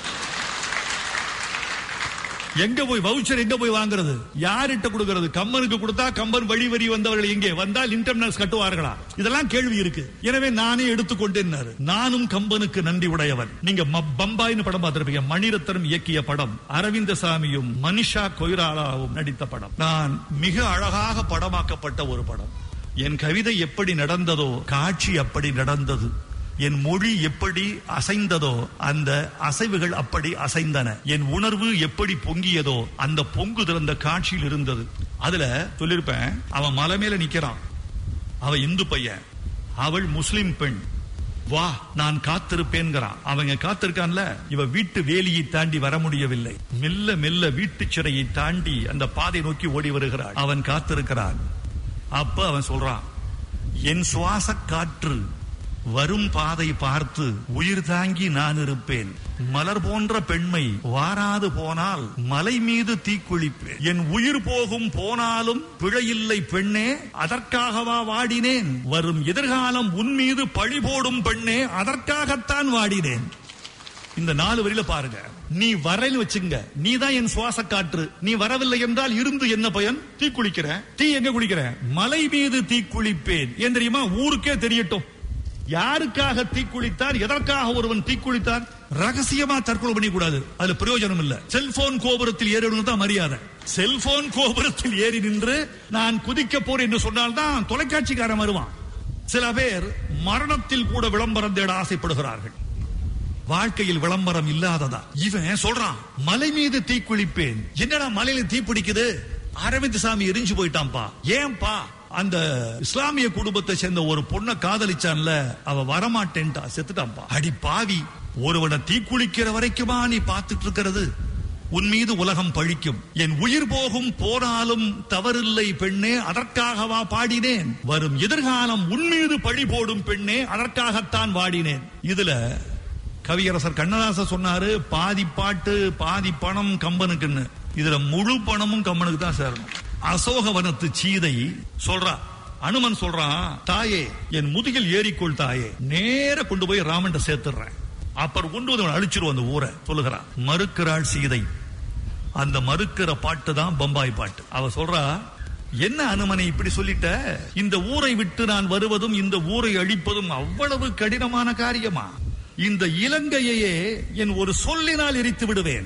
எங்க போய் வவுச்சர் எங்க போய் வாங்குறது யார்கிட்ட கொடுக்கிறது கம்பனுக்கு கொடுத்தா கம்பன் வழி வரி வந்தவர்கள் எங்கே வந்தால் இன்டர்னல்ஸ் கட்டுவார்களா இதெல்லாம் கேள்வி இருக்கு எனவே நானே எடுத்துக்கொண்டேன் நானும் கம்பனுக்கு நன்றி உடையவன் நீங்க ம- பம்பாய்னு படம் பார்த்திருப்பீங்க மணிரத்னம் இயக்கிய படம் அரவிந்த சாமியும் மனிஷா கொய்ராலாவும் நடித்த படம் நான் மிக அழகாக படமாக்கப்பட்ட ஒரு படம் என் கவிதை எப்படி நடந்ததோ காட்சி அப்படி நடந்தது என் மொழி எப்படி அசைந்ததோ அந்த அசைவுகள் அப்படி அசைந்தன என் உணர்வு எப்படி பொங்கியதோ அந்த பொங்குதல் அந்த காட்சியில் இருந்தது அதுல சொல்லிருப்பேன் அவன் மலை மேல நிக்கிறான் அவன் இந்து பையன் அவள் முஸ்லிம் பெண் வா நான் காத்திருப்பேன்கிறான் அவங்க காத்திருக்கான்ல இவ வீட்டு வேலியை தாண்டி வர முடியவில்லை மெல்ல மெல்ல வீட்டு சிறையை தாண்டி அந்த பாதை நோக்கி ஓடி வருகிறாள் அவன் காத்திருக்கிறான் அப்ப அவன் சொல்றான் என் சுவாச காற்று வரும் பாதை பார்த்து உயிர் தாங்கி நான் இருப்பேன் மலர் போன்ற பெண்மை வாராது போனால் மலை மீது தீக்குளிப்பேன் என் உயிர் போகும் போனாலும் பிழையில்லை பெண்ணே அதற்காகவா வாடினேன் வரும் எதிர்காலம் உன் மீது பழி போடும் பெண்ணே அதற்காகத்தான் வாடினேன் இந்த நாலு வரியில பாருங்க நீ வரேன்னு வச்சுங்க நீ தான் என் சுவாச காற்று நீ வரவில்லை என்றால் இருந்து என்ன பயன் தீ குளிக்கிற தீ எங்க குளிக்கிற மலை மீது தீ குளிப்பேன் ஏன் தெரியுமா ஊருக்கே தெரியட்டும் யாருக்காக தீக்குளித்தார் எதற்காக ஒருவன் தீக்குளித்தார் ரகசியமா தற்கொலை பண்ணி கூடாது அதுல பிரயோஜனம் இல்ல செல்போன் கோபுரத்தில் ஏறணும் தான் மரியாதை செல்போன் கோபுரத்தில் ஏறி நின்று நான் குதிக்க போறேன் என்று சொன்னால்தான் தொலைக்காட்சிக்காரன் வருவான் சில பேர் மரணத்தில் கூட விளம்பரம் தேட ஆசைப்படுகிறார்கள் வாழ்க்கையில் விளம்பரம் இல்லாததா இவன் சொல்றான் மலை மீது தீக்குளிப்பேன் என்னடா மலையில தீ பிடிக்குது அரவிந்த் சாமி எரிஞ்சு போயிட்டான்பா ஏன்பா அந்த இஸ்லாமிய குடும்பத்தை சேர்ந்த ஒரு பொண்ணை காதலிச்சான்ல அவ வரமாட்டேன்டா செத்துட்டான்பா அடி பாவி ஒருவனை தீக்குளிக்கிற வரைக்குமா நீ பார்த்துட்டு இருக்கிறது உன் மீது உலகம் பழிக்கும் என் உயிர் போகும் போனாலும் தவறில்லை பெண்ணே அதற்காகவா பாடினேன் வரும் எதிர்காலம் உன் மீது பழி போடும் பெண்ணே அதற்காகத்தான் வாடினேன் இதுல கவியரசர் கண்ணதாசன் சொன்னாரு பாதி பாட்டு பாதி பணம் கம்பனுக்குன்னு இதுல முழு பணமும் கம்பனுக்கு தான் சேரணும் அசோகவனத்து சீதை சொல்றா அனுமன் சொல்றான் தாயே என் முதுகில் ஏறிக்கொள் தாயே நேர கொண்டு போய் ராமன் சேர்த்துடுறேன் அப்புறம் கொண்டு வந்து அவனை அழிச்சிருவோம் அந்த ஊரை சொல்லுகிறான் மறுக்கிறாள் சீதை அந்த மறுக்கிற பாட்டு தான் பம்பாய் பாட்டு அவ சொல்றா என்ன அனுமனை இப்படி சொல்லிட்ட இந்த ஊரை விட்டு நான் வருவதும் இந்த ஊரை அழிப்பதும் அவ்வளவு கடினமான காரியமா இந்த இலங்கையையே என் ஒரு சொல்லினால் எரித்து விடுவேன்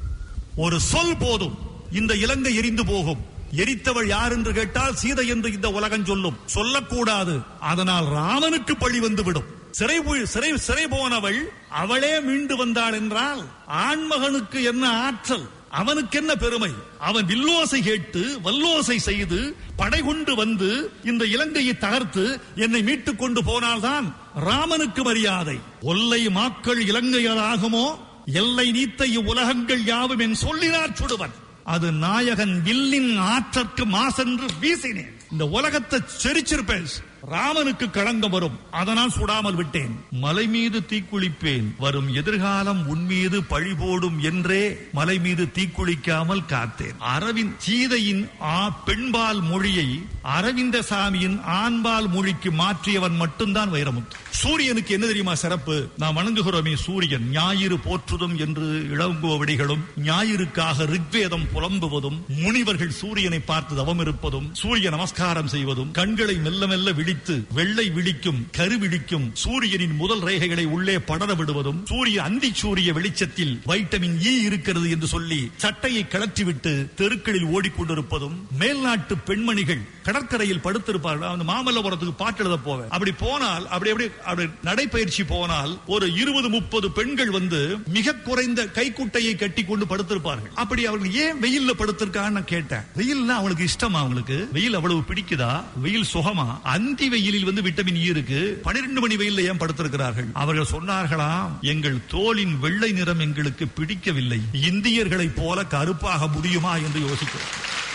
ஒரு சொல் போதும் இந்த இலங்கை எரிந்து போகும் எரித்தவள் யார் என்று கேட்டால் சீதை என்று இந்த உலகம் சொல்லும் சொல்லக்கூடாது அதனால் ராமனுக்கு பழி வந்துவிடும் சிறை போய்- சிறை சிறை போனவள் அவளே மீண்டு வந்தாள் என்றால் ஆண்மகனுக்கு என்ன ஆற்றல் அவனுக்கு என்ன பெருமை அவன் வில்லோசை கேட்டு வல்லோசை செய்து படை கொண்டு வந்து இந்த இலங்கையை தகர்த்து என்னை மீட்டுக் கொண்டு போனால்தான் ராமனுக்கு மரியாதை ஒல்லை மாக்கள் இலங்கையராகுமோ எல்லை நீத்த இவ்வுலகங்கள் யாவும் என் சொல்லினார் சுடுவன் அது நாயகன் வில்லின் ஆற்றற்கு மாசென்று வீசினேன் இந்த உலகத்தை செரிச்சிருப்பேன் ராமனுக்கு களங்கம் வரும் அதனால் சுடாமல் விட்டேன் மலை மீது தீக்குளிப்பேன் வரும் எதிர்காலம் உன் மீது பழி போடும் என்றே மலை மீது தீக்குளிக்காமல் காத்தேன் அரவிந்த் சீதையின் ஆ பெண்பால் மொழியை அரவிந்த சாமியின் ஆண்பால் மொழிக்கு மாற்றியவன் மட்டும்தான் வைரமுத்து சூரியனுக்கு என்ன தெரியுமா சிறப்பு நாம் வணங்குகிறோமே சூரியன் ஞாயிறு போற்றுதும் என்று இளங்கோவடிகளும் ஞாயிறுக்காக ரிக்வேதம் புலம்புவதும் முனிவர்கள் சூரியனை பார்த்து தவம் இருப்பதும் சூரிய நமஸ்காரம் செய்வதும் கண்களை மெல்ல மெல்ல விழித்து வெள்ளை விழிக்கும் கரு விழிக்கும் சூரியனின் முதல் ரேகைகளை உள்ளே படர விடுவதும் சூரிய அந்தி சூரிய வெளிச்சத்தில் வைட்டமின் இ இருக்கிறது என்று சொல்லி சட்டையை கழற்றிவிட்டு தெருக்களில் ஓடிக்கொண்டிருப்பதும் மேல்நாட்டு பெண்மணிகள் கடற்கரையில் படுத்திருப்பார்கள் அந்த மாமல்லபுரத்துக்கு பாட்டு எழுத போவேன் அப்படி போனால் அப்படி அப்படி அப்படி நடைப்பயிற்சி போனால் ஒரு இருபது முப்பது பெண்கள் வந்து மிக குறைந்த கைக்குட்டையை கட்டி கொண்டு படுத்திருப்பார்கள் அப்படி அவர்கள் ஏன் வெயில்ல படுத்திருக்கான்னு நான் கேட்டேன் வெயில்னா அவங்களுக்கு இஷ்டமா அவங்களுக்கு வெயில் அவ்வளவு பிடிக்குதா வெயில் சுகமா அந்தி கண்டி வெயிலில் வந்து விட்டமின் இ இருக்கு பனிரெண்டு மணி வெயில்ல ஏன் படுத்திருக்கிறார்கள் அவர்கள் சொன்னார்களாம் எங்கள் தோலின் வெள்ளை நிறம் எங்களுக்கு பிடிக்கவில்லை இந்தியர்களைப் போல கருப்பாக முடியுமா என்று யோசிக்கிறோம்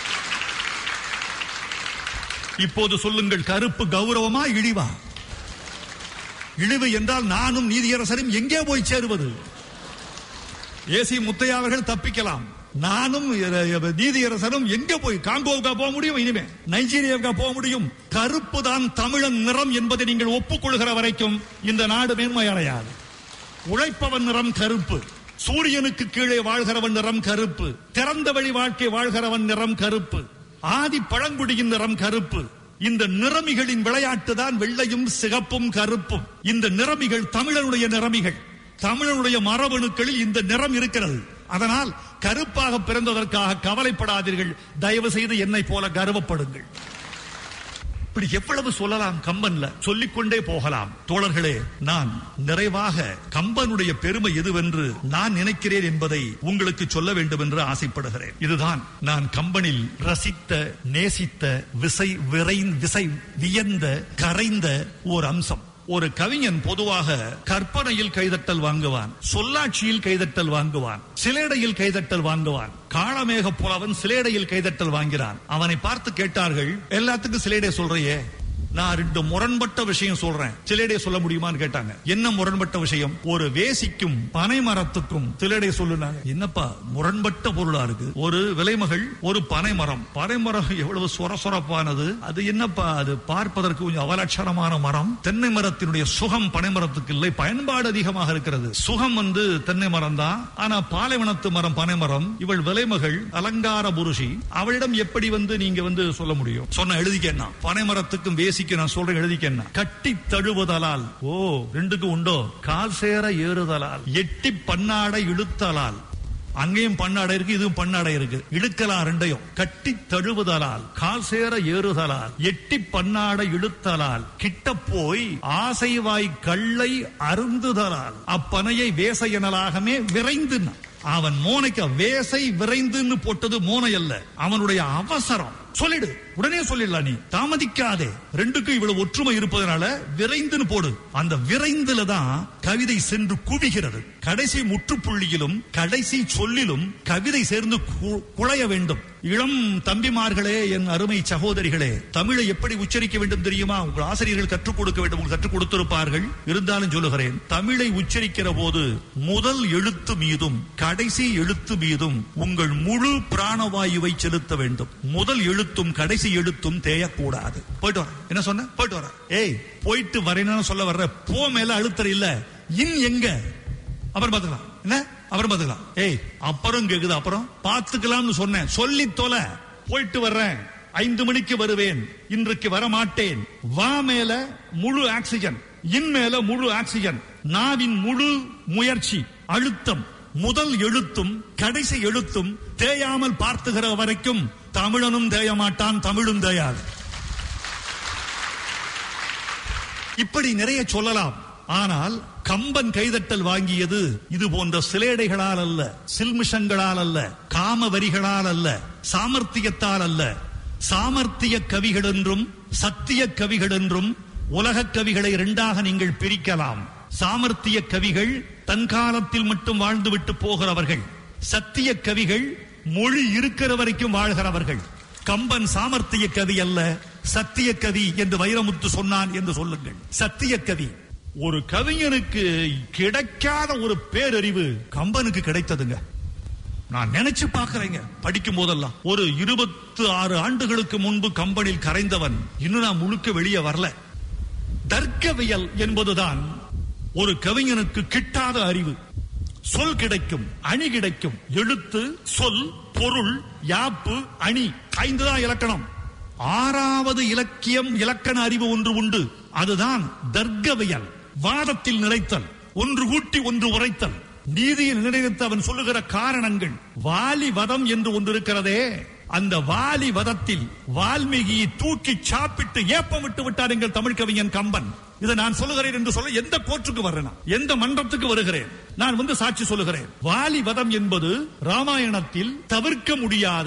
இப்போது சொல்லுங்கள் கருப்பு கௌரவமா இழிவா இழிவு என்றால் நானும் நீதியரசரும் எங்கே போய் சேருவது ஏசி முத்தையா அவர்கள் தப்பிக்கலாம் நானும் அஹ், நீதியரசரும் எங்க போய் காங்கோவுக்கா போக முடியும் இனிமே நைஜீரியாவுக்கா போக முடியும் கருப்பு தான் தமிழன் நிறம் என்பதை நீங்கள் ஒப்புக்கொள்கிற வரைக்கும் இந்த நாடு மேன்மை அடையாது உழைப்பவன் நிறம் கருப்பு சூரியனுக்கு கீழே வாழ்கிறவன் நிறம் கருப்பு திறந்த வழி வாழ்க்கை வாழ்கிறவன் நிறம் கருப்பு ஆதி பழங்குடியின் நிறம் கருப்பு இந்த நிறமிகளின் விளையாட்டு தான் வெள்ளையும் சிகப்பும் கருப்பும் இந்த நிறமிகள் தமிழனுடைய நிறமிகள் தமிழனுடைய மரபணுக்களில் இந்த நிறம் இருக்கிறது அதனால் கருப்பாக பிறந்ததற்காக கவலைப்படாதீர்கள் தயவு செய்து என்னை போல கர்வப்படுங்கள் இப்படி எவ்வளவு சொல்லலாம் கம்பன்ல சொல்லிக்கொண்டே போகலாம் தோழர்களே நான் நிறைவாக கம்பனுடைய பெருமை எதுவென்று நான் நினைக்கிறேன் என்பதை உங்களுக்கு சொல்ல வேண்டும் என்று ஆசைப்படுகிறேன் இதுதான் நான் கம்பனில் ரசித்த நேசித்த விசை விரை விசை வியந்த கரைந்த ஒரு அம்சம் ஒரு கவிஞன் பொதுவாக கற்பனையில் கைதட்டல் வாங்குவான் சொல்லாட்சியில் கைதட்டல் வாங்குவான் சிலேடையில் கைதட்டல் வாங்குவான் காளமேக புலவன் சிலேடையில் கைதட்டல் வாங்கிறான் அவனை பார்த்து கேட்டார்கள் எல்லாத்துக்கும் சிலேடை சொல்றியே நான் ரெண்டு முரண்பட்ட விஷயம் சொல்றேன் சிலேடை சொல்ல முடியுமான்னு கேட்டாங்க என்ன முரண்பட்ட விஷயம் ஒரு வேசிக்கும் பனை மரத்துக்கும் சிலேடை சொல்லுனாங்க என்னப்பா முரண்பட்ட பொருளா இருக்கு ஒரு விலைமகள் ஒரு பனை மரம் பனை மரம் எவ்வளவு சொர சொரப்பானது அது என்னப்பா அது பார்ப்பதற்கு கொஞ்சம் அவலட்சணமான மரம் தென்னை மரத்தினுடைய சுகம் பனை மரத்துக்கு இல்லை பயன்பாடு அதிகமாக இருக்கிறது சுகம் வந்து தென்னை மரம் தான் ஆனா பாலைவனத்து மரம் பனை மரம் இவள் விலைமகள் அலங்கார புருஷி அவளிடம் எப்படி வந்து நீங்க வந்து சொல்ல முடியும் சொன்ன எழுதிக்கேன்னா பனை மரத்துக்கும் வேசிக்கு நான் சொல்றேன் எழுதிக்கேன்னா கட்டி தழுவுதலால் ஓ ரெண்டுக்கு உண்டோ கால் சேர ஏறுதலால் எட்டி பன்னாடை இழுத்தலால் அங்கேயும் பண்ணாடை இருக்கு இதுவும் பண்ணாடை இருக்கு இழுக்கலாம் ரெண்டையும் கட்டி தழுவுதலால் கால் சேர ஏறுதலால் எட்டி பன்னாடை இழுத்தலால் கிட்ட போய் ஆசைவாய் கள்ளை அருந்துதலால் அப்பனையை வேச எனலாகமே விரைந்து அவன் மோனைக்க வேசை விரைந்துன்னு போட்டது மோனை அல்ல அவனுடைய அவசரம் சொல்லிடு உடனே சொல்லிடலாம் நீ தாமதிக்காதே ரெண்டுக்கும் இவ்வளவு ஒற்றுமை இருப்பதனால விரைந்துன்னு போடு அந்த விரைந்துல தான் கவிதை சென்று குவிகிறது கடைசி முற்றுப்புள்ளியிலும் கடைசி சொல்லிலும் கவிதை சேர்ந்து கு- குழைய வேண்டும் இளம் தம்பிமார்களே என் அருமை சகோதரிகளே தமிழை எப்படி உச்சரிக்க வேண்டும் தெரியுமா உங்கள் ஆசிரியர்கள் கற்றுக் கொடுக்க வேண்டும் உங்களுக்கு கற்றுக் கொடுத்திருப்பார்கள் இருந்தாலும் சொல்லுகிறேன் தமிழை உச்சரிக்கிற போது முதல் எழுத்து மீதும் கடைசி எழுத்து மீதும் உங்கள் முழு பிராணவாயுவை செலுத்த வேண்டும் முதல் எழுத்தும் கடைசி எழுத்தும் தேயக்கூடாது போயிட்டு வர என்ன சொன்ன போயிட்டு வர ஏய் போயிட்டு வரேன்னு சொல்ல வர்ற போ மேல அழுத்தற இல்ல இன் எங்க அப்புறம் பாத்துக்கலாம் என்ன அப்புறம் பாத்துக்கலாம் ஏய் அப்புறம் கேக்குது அப்புறம் பாத்துக்கலாம்னு சொன்னேன் சொல்லி தொலை போயிட்டு வர்றேன் ஐந்து மணிக்கு வருவேன் இன்றைக்கு வர மாட்டேன் வா மேல முழு ஆக்சிஜன் இன் மேல முழு ஆக்சிஜன் நாவின் முழு முயற்சி அழுத்தம் முதல் எழுத்தும் கடைசி எழுத்தும் தேயாமல் பார்த்துகிற வரைக்கும் தமிழனும் தேய மாட்டான் தமிழும் தேயாது இப்படி நிறைய சொல்லலாம் ஆனால் கம்பன் கைதட்டல் வாங்கியது இது போன்ற சிலேடைகளால் அல்ல சில்மிஷங்களால் அல்ல காம வரிகளால் அல்ல சாமர்த்தியத்தால் அல்ல சாமர்த்திய கவிகள் என்றும் சத்திய கவிகள் என்றும் உலக கவிகளை இரண்டாக நீங்கள் பிரிக்கலாம் சாமர்த்திய கவிகள் தன் காலத்தில் மட்டும் வாழ்ந்துவிட்டு போகிறவர்கள் சத்திய கவிகள் மொழி இருக்கிற வரைக்கும் வாழ்கிறவர்கள் கம்பன் சாமர்த்திய கவி அல்ல சத்திய கவி என்று வைரமுத்து சொன்னான் என்று சொல்லுங்கள் சத்திய கவி ஒரு கவிஞனுக்கு கிடைக்காத ஒரு பேரறிவு கம்பனுக்கு கிடைத்ததுங்க நான் நினைச்சு பார்க்கிறேங்க படிக்கும் போதெல்லாம் ஒரு இருபத்தி ஆறு ஆண்டுகளுக்கு முன்பு கம்பனில் கரைந்தவன் இன்னும் நான் முழுக்க வெளியே வரல தர்க்கவியல் என்பதுதான் ஒரு கவிஞனுக்கு கிட்டாத அறிவு சொல் கிடைக்கும் அணி கிடைக்கும் எழுத்து சொல் பொருள் யாப்பு அணி ஐந்து தான் இலக்கணம் ஆறாவது இலக்கியம் இலக்கண அறிவு ஒன்று உண்டு அதுதான் தர்க்கவியல் வாதத்தில் நிலைத்தல் ஒன்று கூட்டி ஒன்று உரைத்தல் நீதியில் நிலைநிறுத்த அவன் சொல்லுகிற காரணங்கள் வாலி வதம் என்று ஒன்று இருக்கிறதே அந்த வாலி வதத்தில் வால்மீகியை தூக்கி சாப்பிட்டு ஏப்பம் விட்டு விட்டார் எங்கள் தமிழ் கவிஞன் கம்பன் இதை நான் சொல்லுகிறேன் என்று சொல்ல எந்த கோர்ட்டுக்கு வர்றேன் நான்? எந்த மன்றத்துக்கு வருகிறேன் நான் வந்து சாட்சி சொல்லுகிறேன் வாலி வதம் என்பது ராமாயணத்தில் தவிர்க்க முடியாத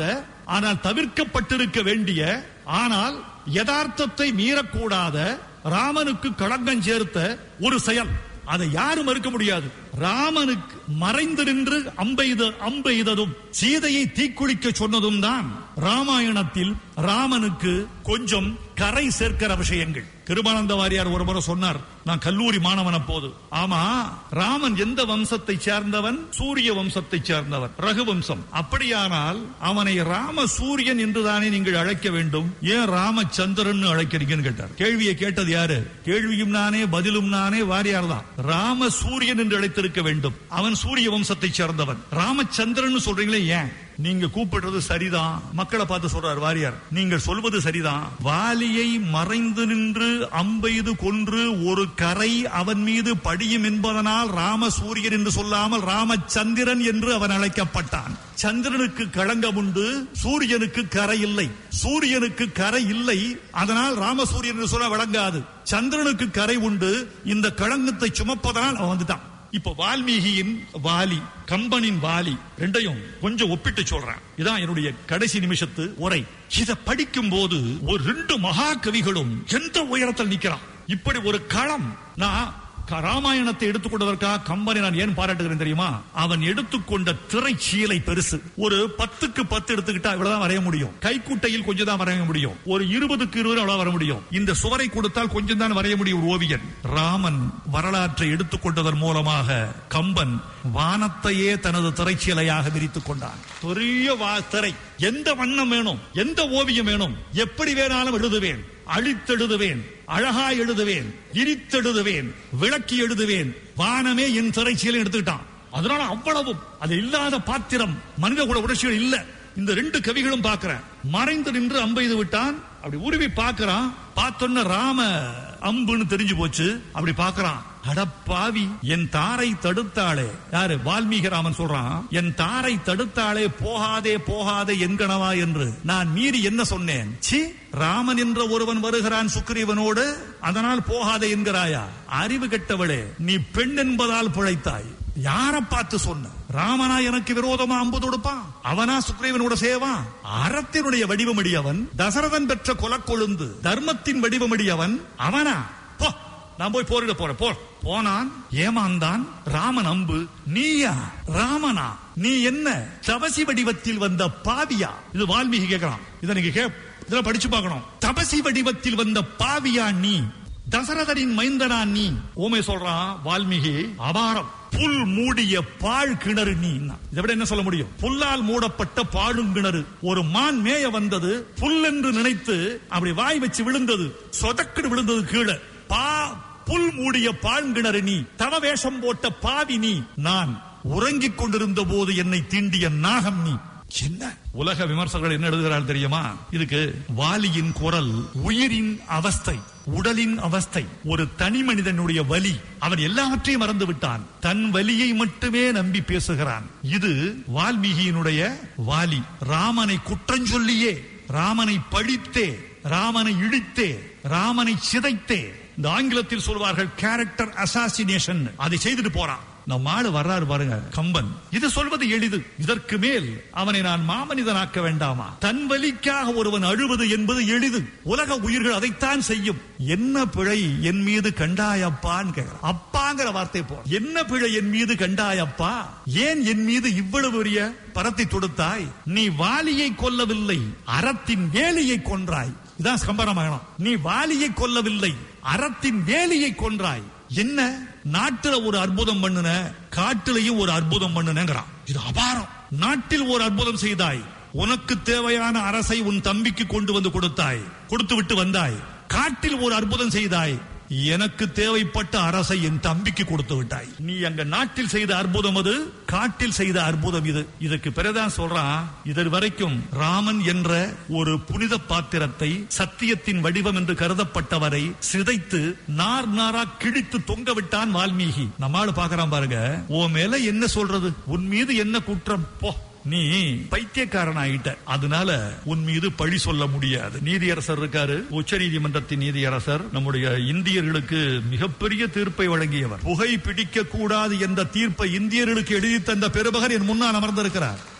ஆனால் தவிர்க்கப்பட்டிருக்க வேண்டிய ஆனால் யதார்த்தத்தை மீறக்கூடாத ராமனுக்கு களங்கம் சேர்த்த ஒரு செயல் அதை யாரும் மறுக்க முடியாது ராமனுக்கு மறைந்து நின்று அம்பெய்த அம்பெய்ததும் சீதையை தீக்குளிக்க சொன்னதும் தான் ராமாயணத்தில் ராமனுக்கு கொஞ்சம் கரை சேர்க்கிற விஷயங்கள் கிருபானந்த வாரியார் ஒரு முறை சொன்னார் நான் கல்லூரி மாணவன் அப்போது ஆமா ராமன் எந்த வம்சத்தை சேர்ந்தவன் சூரிய வம்சத்தை சேர்ந்தவன் ரகு வம்சம் அப்படியானால் அவனை ராம சூரியன் என்றுதானே நீங்கள் அழைக்க வேண்டும் ஏன் ராமச்சந்திரன் அழைக்கிறீங்கன்னு கேட்டார் கேள்வியை கேட்டது யாரு கேள்வியும் நானே பதிலும் நானே வாரியார் தான் ராம சூரியன் என்று அழைத்திருக்க வேண்டும் அவன் சூரிய வம்சத்தை சேர்ந்தவன் ராமச்சந்திரன் சொல்றீங்களே ஏன் நீங்க கூப்பிடுறது சரிதான் மக்களை பார்த்து சொல்றார் வாரியார் நீங்கள் சொல்வது சரிதான் வாலியை மறைந்து நின்று அம்பெய்து கொன்று ஒரு கரை அவன் மீது படியும் என்பதனால் ராம சூரியன் என்று சொல்லாமல் ராமச்சந்திரன் என்று அவன் அழைக்கப்பட்டான் சந்திரனுக்கு களங்கம் உண்டு சூரியனுக்கு கரை இல்லை சூரியனுக்கு கரை இல்லை அதனால் ராமசூரியன் என்று சொல்ல வழங்காது சந்திரனுக்கு கரை உண்டு இந்த களங்கத்தை சுமப்பதனால் அவன் வந்துட்டான் இப்ப வால்மீகியின் வாலி கம்பனின் வாலி ரெண்டையும் கொஞ்சம் ஒப்பிட்டு சொல்றேன் இதான் என்னுடைய கடைசி நிமிஷத்து உரை இத படிக்கும் போது ஒரு ரெண்டு மகா கவிகளும் எந்த உயரத்தில் நிக்கிறான் இப்படி ஒரு களம் நான் க- ராமாயணத்தை எடுத்துக்கொண்டதற்காக கம்பனை நான் ஏன் பாராட்டுகிறேன் தெரியுமா அவன் எடுத்துக்கொண்ட திரைச்சீலை பெருசு ஒரு பத்துக்கு பத்து எடுத்துக்கிட்டா இவ்வளவுதான் வரைய முடியும் கைக்குட்டையில் கொஞ்சம் தான் வரைய முடியும் ஒரு இருபதுக்கு இருபது அவ்வளவு வர முடியும் இந்த சுவரை கொடுத்தால் கொஞ்சம் தான் வரைய முடியும் ஒரு ஓவியன் ராமன் வரலாற்றை எடுத்துக்கொண்டதன் மூலமாக கம்பன் வானத்தையே தனது திரைச்சீலையாக விரித்துக் கொண்டான் பெரிய வா திரை எந்த வண்ணம் வேணும் எந்த ஓவியம் வேணும் எப்படி வேணாலும் எழுதுவேன் அழித்தெழுதுவேன் அழகா எழுதுவேன் இரித்தெழுதுவேன் விளக்கி எழுதுவேன் வானமே என் திரைச்சீலை எடுத்துக்கிட்டான் அதனால அவ்வளவும் அது இல்லாத பாத்திரம் மனித குல உணர்ச்சிகள் இல்ல இந்த ரெண்டு கவிகளும் பார்க்கிறேன் மறைந்து நின்று அம்பெய்து விட்டான் அப்படி உருவி பார்க்கறான் பார்த்தோன்ன ராம அம்புன்னு தெரிஞ்சு போச்சு அப்படி பார்க்கறான் அடப்பாவி என் தாரை தடுத்தாளே யாரு வால்மீகி ராமன் சொல்றான் என் தாரை தடுத்தாளே போகாதே போகாதே என்கணவா என்று நான் மீறி என்ன சொன்னேன் சி ராமன் என்ற ஒருவன் வருகிறான் சுக்ரீவனோடு அதனால் போகாதே என்கிறாயா அறிவு கெட்டவளே நீ பெண் என்பதால் பிழைத்தாய் யார பார்த்து சொன்ன ராமனா எனக்கு விரோதமா அம்பு தொடுப்பான் அவனா சுக்ரீவனோட சேவான் அறத்தினுடைய வடிவமடி அவன் தசரதன் பெற்ற கொலக்கொழுந்து தர்மத்தின் வடிவமடி அவன் அவனா போ நான் போய் போரிட போறேன் போ போனான் ஏமாந்தான் ராமன் அம்பு நீயா ராமனா நீ என்ன தபசி வடிவத்தில் வந்த பாவியா இது வால்மீகி கேட்கறான் இதை நீங்க கே இதெல்லாம் படிச்சு பார்க்கணும் தபசி வடிவத்தில் வந்த பாவியா நீ தசரதனின் மைந்தனா நீ ஓமை சொல்றான் வால்மீகி அபாரம் புல் மூடிய பாழ் கிணறு நீ இதை விட என்ன சொல்ல முடியும் புல்லால் மூடப்பட்ட பாழும் கிணறு ஒரு மான் மேய வந்தது புல் என்று நினைத்து அப்படி வாய் வச்சு விழுந்தது சொதக்கடு விழுந்தது கீழே பா புல் மூடிய பாழ்கிணறு நீ தவ வேஷம் போட்ட பாவி நீ நான் உறங்கிக் கொண்டிருந்த போது என்னை தீண்டிய நாகம் நீ என்ன உலக விமர்சகர்கள் என்ன எழுதுகிறார்கள் தெரியுமா இதுக்கு வாலியின் குரல் உயிரின் அவஸ்தை உடலின் அவஸ்தை ஒரு தனி மனிதனுடைய வலி அவன் எல்லாவற்றையும் மறந்து விட்டான் தன் வலியை மட்டுமே நம்பி பேசுகிறான் இது வால்மீகியினுடைய வாலி ராமனை குற்றஞ்சொல்லியே ராமனை பழித்தே ராமனை இடித்தே ராமனை சிதைத்தே இந்த ஆங்கிலத்தில் சொல்வார்கள் கேரக்டர் அசாசினேஷன் அதை செய்துட்டு போறான் நம்ம ஆளு வர்றாரு பாருங்க கம்பன் இது சொல்வது எளிது இதற்கு மேல் அவனை நான் மாமனிதனாக்க வேண்டாமா தன் வலிக்காக ஒருவன் அழுவது என்பது எளிது உலக உயிர்கள் அதைத்தான் செய்யும் என்ன பிழை என் மீது கண்டாயப்பான்னு கேக்குறான். அப்பாங்கிற வார்த்தை போ என்ன பிழை என் மீது கண்டாயப்பா ஏன் என் மீது இவ்வளவு பெரிய பரத்தை தொடுத்தாய் நீ வாலியை கொல்லவில்லை அறத்தின் வேலியை கொன்றாய் இதான் கம்பராமாயணம் நீ வாலியை கொல்லவில்லை அறத்தின் வேலியை கொன்றாய் என்ன நாட்டுல ஒரு அற்புதம் பண்ணுன காட்டிலையும் ஒரு அற்புதம் பண்ணுனேங்கிறான் இது அபாரம் நாட்டில் ஒரு அற்புதம் செய்தாய் உனக்கு தேவையான அரசை உன் தம்பிக்கு கொண்டு வந்து கொடுத்தாய் கொடுத்து விட்டு வந்தாய் காட்டில் ஒரு அற்புதம் செய்தாய் எனக்கு தேவைப்பட்ட அரசை என் தம்பிக்கு கொடுத்து விட்டாய் நீ அங்க நாட்டில் செய்த அற்புதம் அது காட்டில் செய்த அற்புதம் இது இதுக்கு பிறகுதான் சொல்றான் இதன் வரைக்கும் ராமன் என்ற ஒரு புனித பாத்திரத்தை சத்தியத்தின் வடிவம் என்று கருதப்பட்டவரை சிதைத்து நார் நாரா கிழித்து தொங்க விட்டான் வால்மீகி நம்மால பாக்குறான் பாருங்க உன் மேல என்ன சொல்றது உன் மீது என்ன குற்றம் போ நீ பைத்தியக்காரன் ஆயிட்ட அதனால உன் மீது பழி சொல்ல முடியாது நீதியரசர் இருக்காரு உச்ச நீதிமன்றத்தின் நீதியரசர் நம்முடைய இந்தியர்களுக்கு மிகப்பெரிய தீர்ப்பை வழங்கியவர் புகை பிடிக்க கூடாது என்ற தீர்ப்பை இந்தியர்களுக்கு எழுதி தந்த பெருமகர் என் முன்னால் அமர்ந்திருக்கிறார்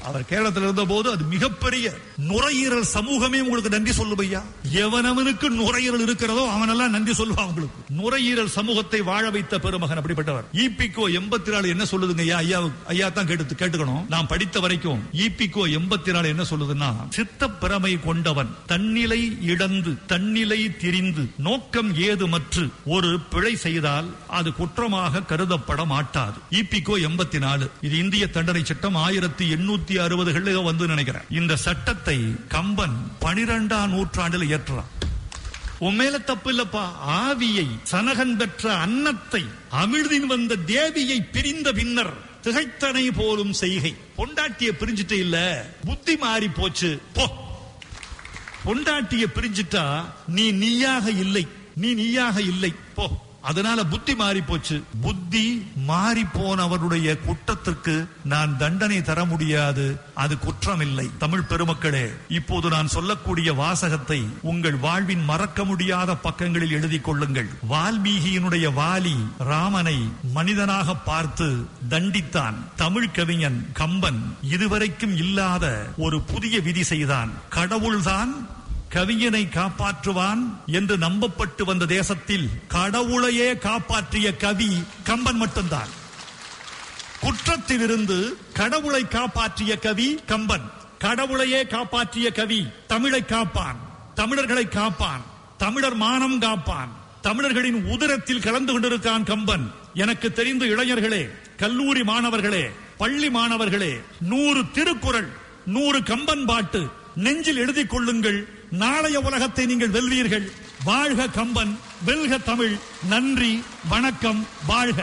அவர் கேரளத்தில் இருந்த போது அது மிகப்பெரிய நுரையீரல் சமூகமே உங்களுக்கு நன்றி சொல்லும் ஐயா எவனவனுக்கு நுரையீரல் இருக்கிறதோ அவனெல்லாம் நன்றி சொல்லுவான் உங்களுக்கு நுரையீரல் சமூகத்தை வாழ வைத்த பெருமகன் அப்படிப்பட்டவர் இபிகோ எண்பத்தி நாலு என்ன சொல்லுதுங்க ஐயா ஐயா ஐயா தான் கேட்டு கேட்டுக்கணும் நான் படித்த வரைக்கும் இபிகோ எண்பத்தி நாலு என்ன சொல்லுதுன்னா சித்த பிரமை கொண்டவன் தன்னிலை இழந்து தன்னிலை திரிந்து நோக்கம் ஏதுமற்று ஒரு பிழை செய்தால் அது குற்றமாக கருதப்பட மாட்டாது இபிகோ எண்பத்தி நாலு இது இந்திய தண்டனை சட்டம் ஆயிரத்தி எண்ணூத்தி அறுபதுகள்ல வந்து நினைக்கிறேன் இந்த சட்டத்தை கம்பன் பனிரெண்டாம் நூற்றாண்டில் இயற்றுறான் உன் மேல தப்பு இல்லப்பா ஆவியை சனகன் பெற்ற அன்னத்தை அமிழ்தின் வந்த தேவியை பிரிந்த பின்னர் திகைத்தனை போலும் செய்கை பொண்டாட்டிய பிரிஞ்சுட்டு இல்ல புத்தி மாறி போச்சு போ பொண்டாட்டிய பிரிஞ்சுட்டா நீ நீயாக இல்லை நீ நீயாக இல்லை போ அதனால புத்தி மாறி போச்சு புத்தி மாறி போனவருடைய குற்றத்திற்கு நான் தண்டனை தர முடியாது அது குற்றம் இல்லை தமிழ் பெருமக்களே இப்போது நான் சொல்லக்கூடிய வாசகத்தை உங்கள் வாழ்வின் மறக்க முடியாத பக்கங்களில் எழுதிக் கொள்ளுங்கள் வால்மீகியினுடைய வாலி ராமனை மனிதனாக பார்த்து தண்டித்தான் தமிழ் கவிஞன் கம்பன் இதுவரைக்கும் இல்லாத ஒரு புதிய விதி செய்தான் கடவுள்தான் கவிஞனை காப்பாற்றுவான் என்று நம்பப்பட்டு வந்த தேசத்தில் கடவுளையே காப்பாற்றிய கவி கம்பன் மட்டும்தான் குற்றத்திலிருந்து கடவுளை காப்பாற்றிய கவி கம்பன் கடவுளையே காப்பாற்றிய கவி தமிழை காப்பான் தமிழர்களை காப்பான் தமிழர் மானம் காப்பான் தமிழர்களின் உதரத்தில் கலந்து கொண்டிருக்கான் கம்பன் எனக்கு தெரிந்த இளைஞர்களே கல்லூரி மாணவர்களே பள்ளி மாணவர்களே நூறு திருக்குறள் நூறு கம்பன் பாட்டு நெஞ்சில் எழுதிக் கொள்ளுங்கள் நாளைய உலகத்தை நீங்கள் வெல்வீர்கள் வாழ்க கம்பன் வெல்க தமிழ் நன்றி வணக்கம் வாழ்க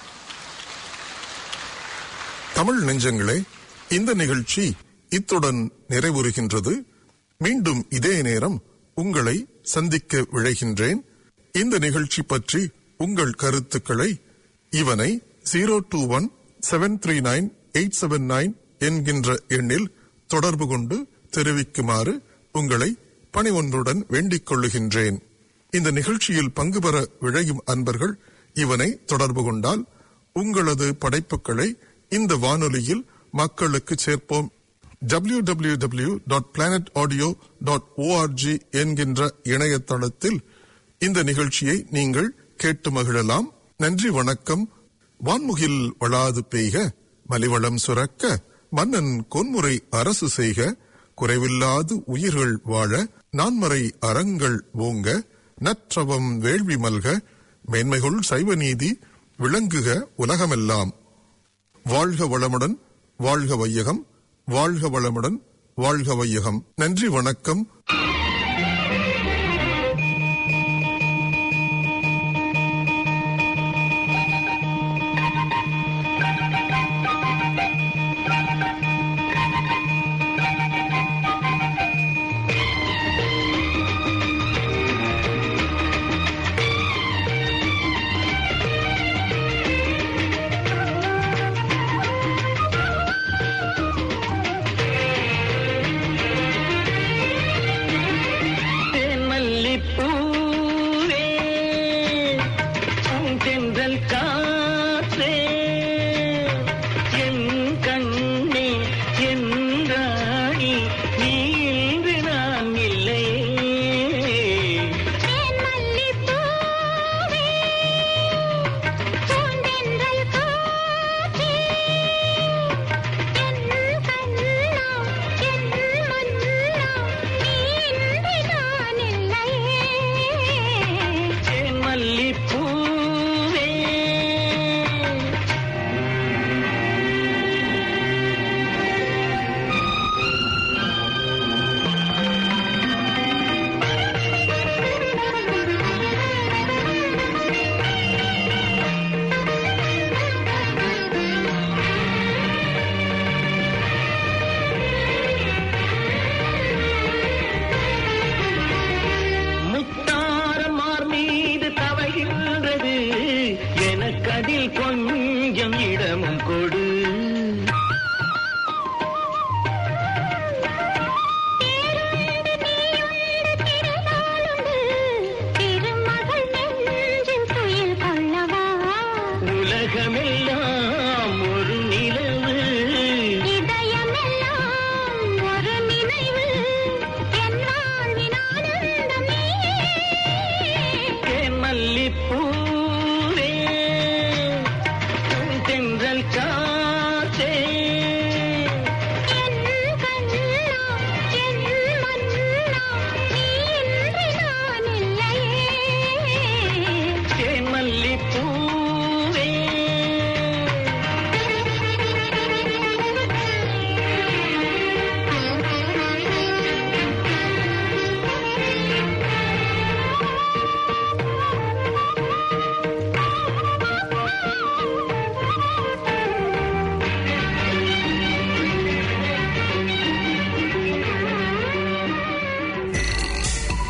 தமிழ் நெஞ்சங்களே இந்த நிகழ்ச்சி இத்துடன் நிறைவுறுகின்றது மீண்டும் இதே நேரம் உங்களை சந்திக்க விழைகின்றேன் இந்த நிகழ்ச்சி பற்றி உங்கள் கருத்துக்களை இவனை zero two one seven three nine eight seven nine என்கின்ற எண்ணில் தொடர்பு கொண்டு தெரிவிக்குமாறு உங்களை பணிவொன்றுடன் வேண்டிக் கொள்ளுகின்றேன் இந்த நிகழ்ச்சியில் பங்கு பெற விழையும் அன்பர்கள் இவனை தொடர்பு கொண்டால் உங்களது படைப்புகளை இந்த வானொலியில் மக்களுக்கு சேர்ப்போம் W W W dot planet audio dot O R G என்கின்ற இணையதளத்தில் இந்த நிகழ்ச்சியை நீங்கள் கேட்டு மகிழலாம் நன்றி வணக்கம் வான்முகில் வளாது பெய்க மலிவளம் சுரக்க மன்னன் கொன்முறை அரசு செய்க குறைவில்லாது உயிர்கள் வாழ நான்மறை அறங்கள் ஓங்க நற்றவம் வேள்வி மல்க மேன்மைகுள் சைவ நீதி விளங்குக உலகமெல்லாம் வாழ்க வளமுடன் வாழ்க வையகம் வாழ்க வளமுடன் வாழ்க வையகம் நன்றி வணக்கம்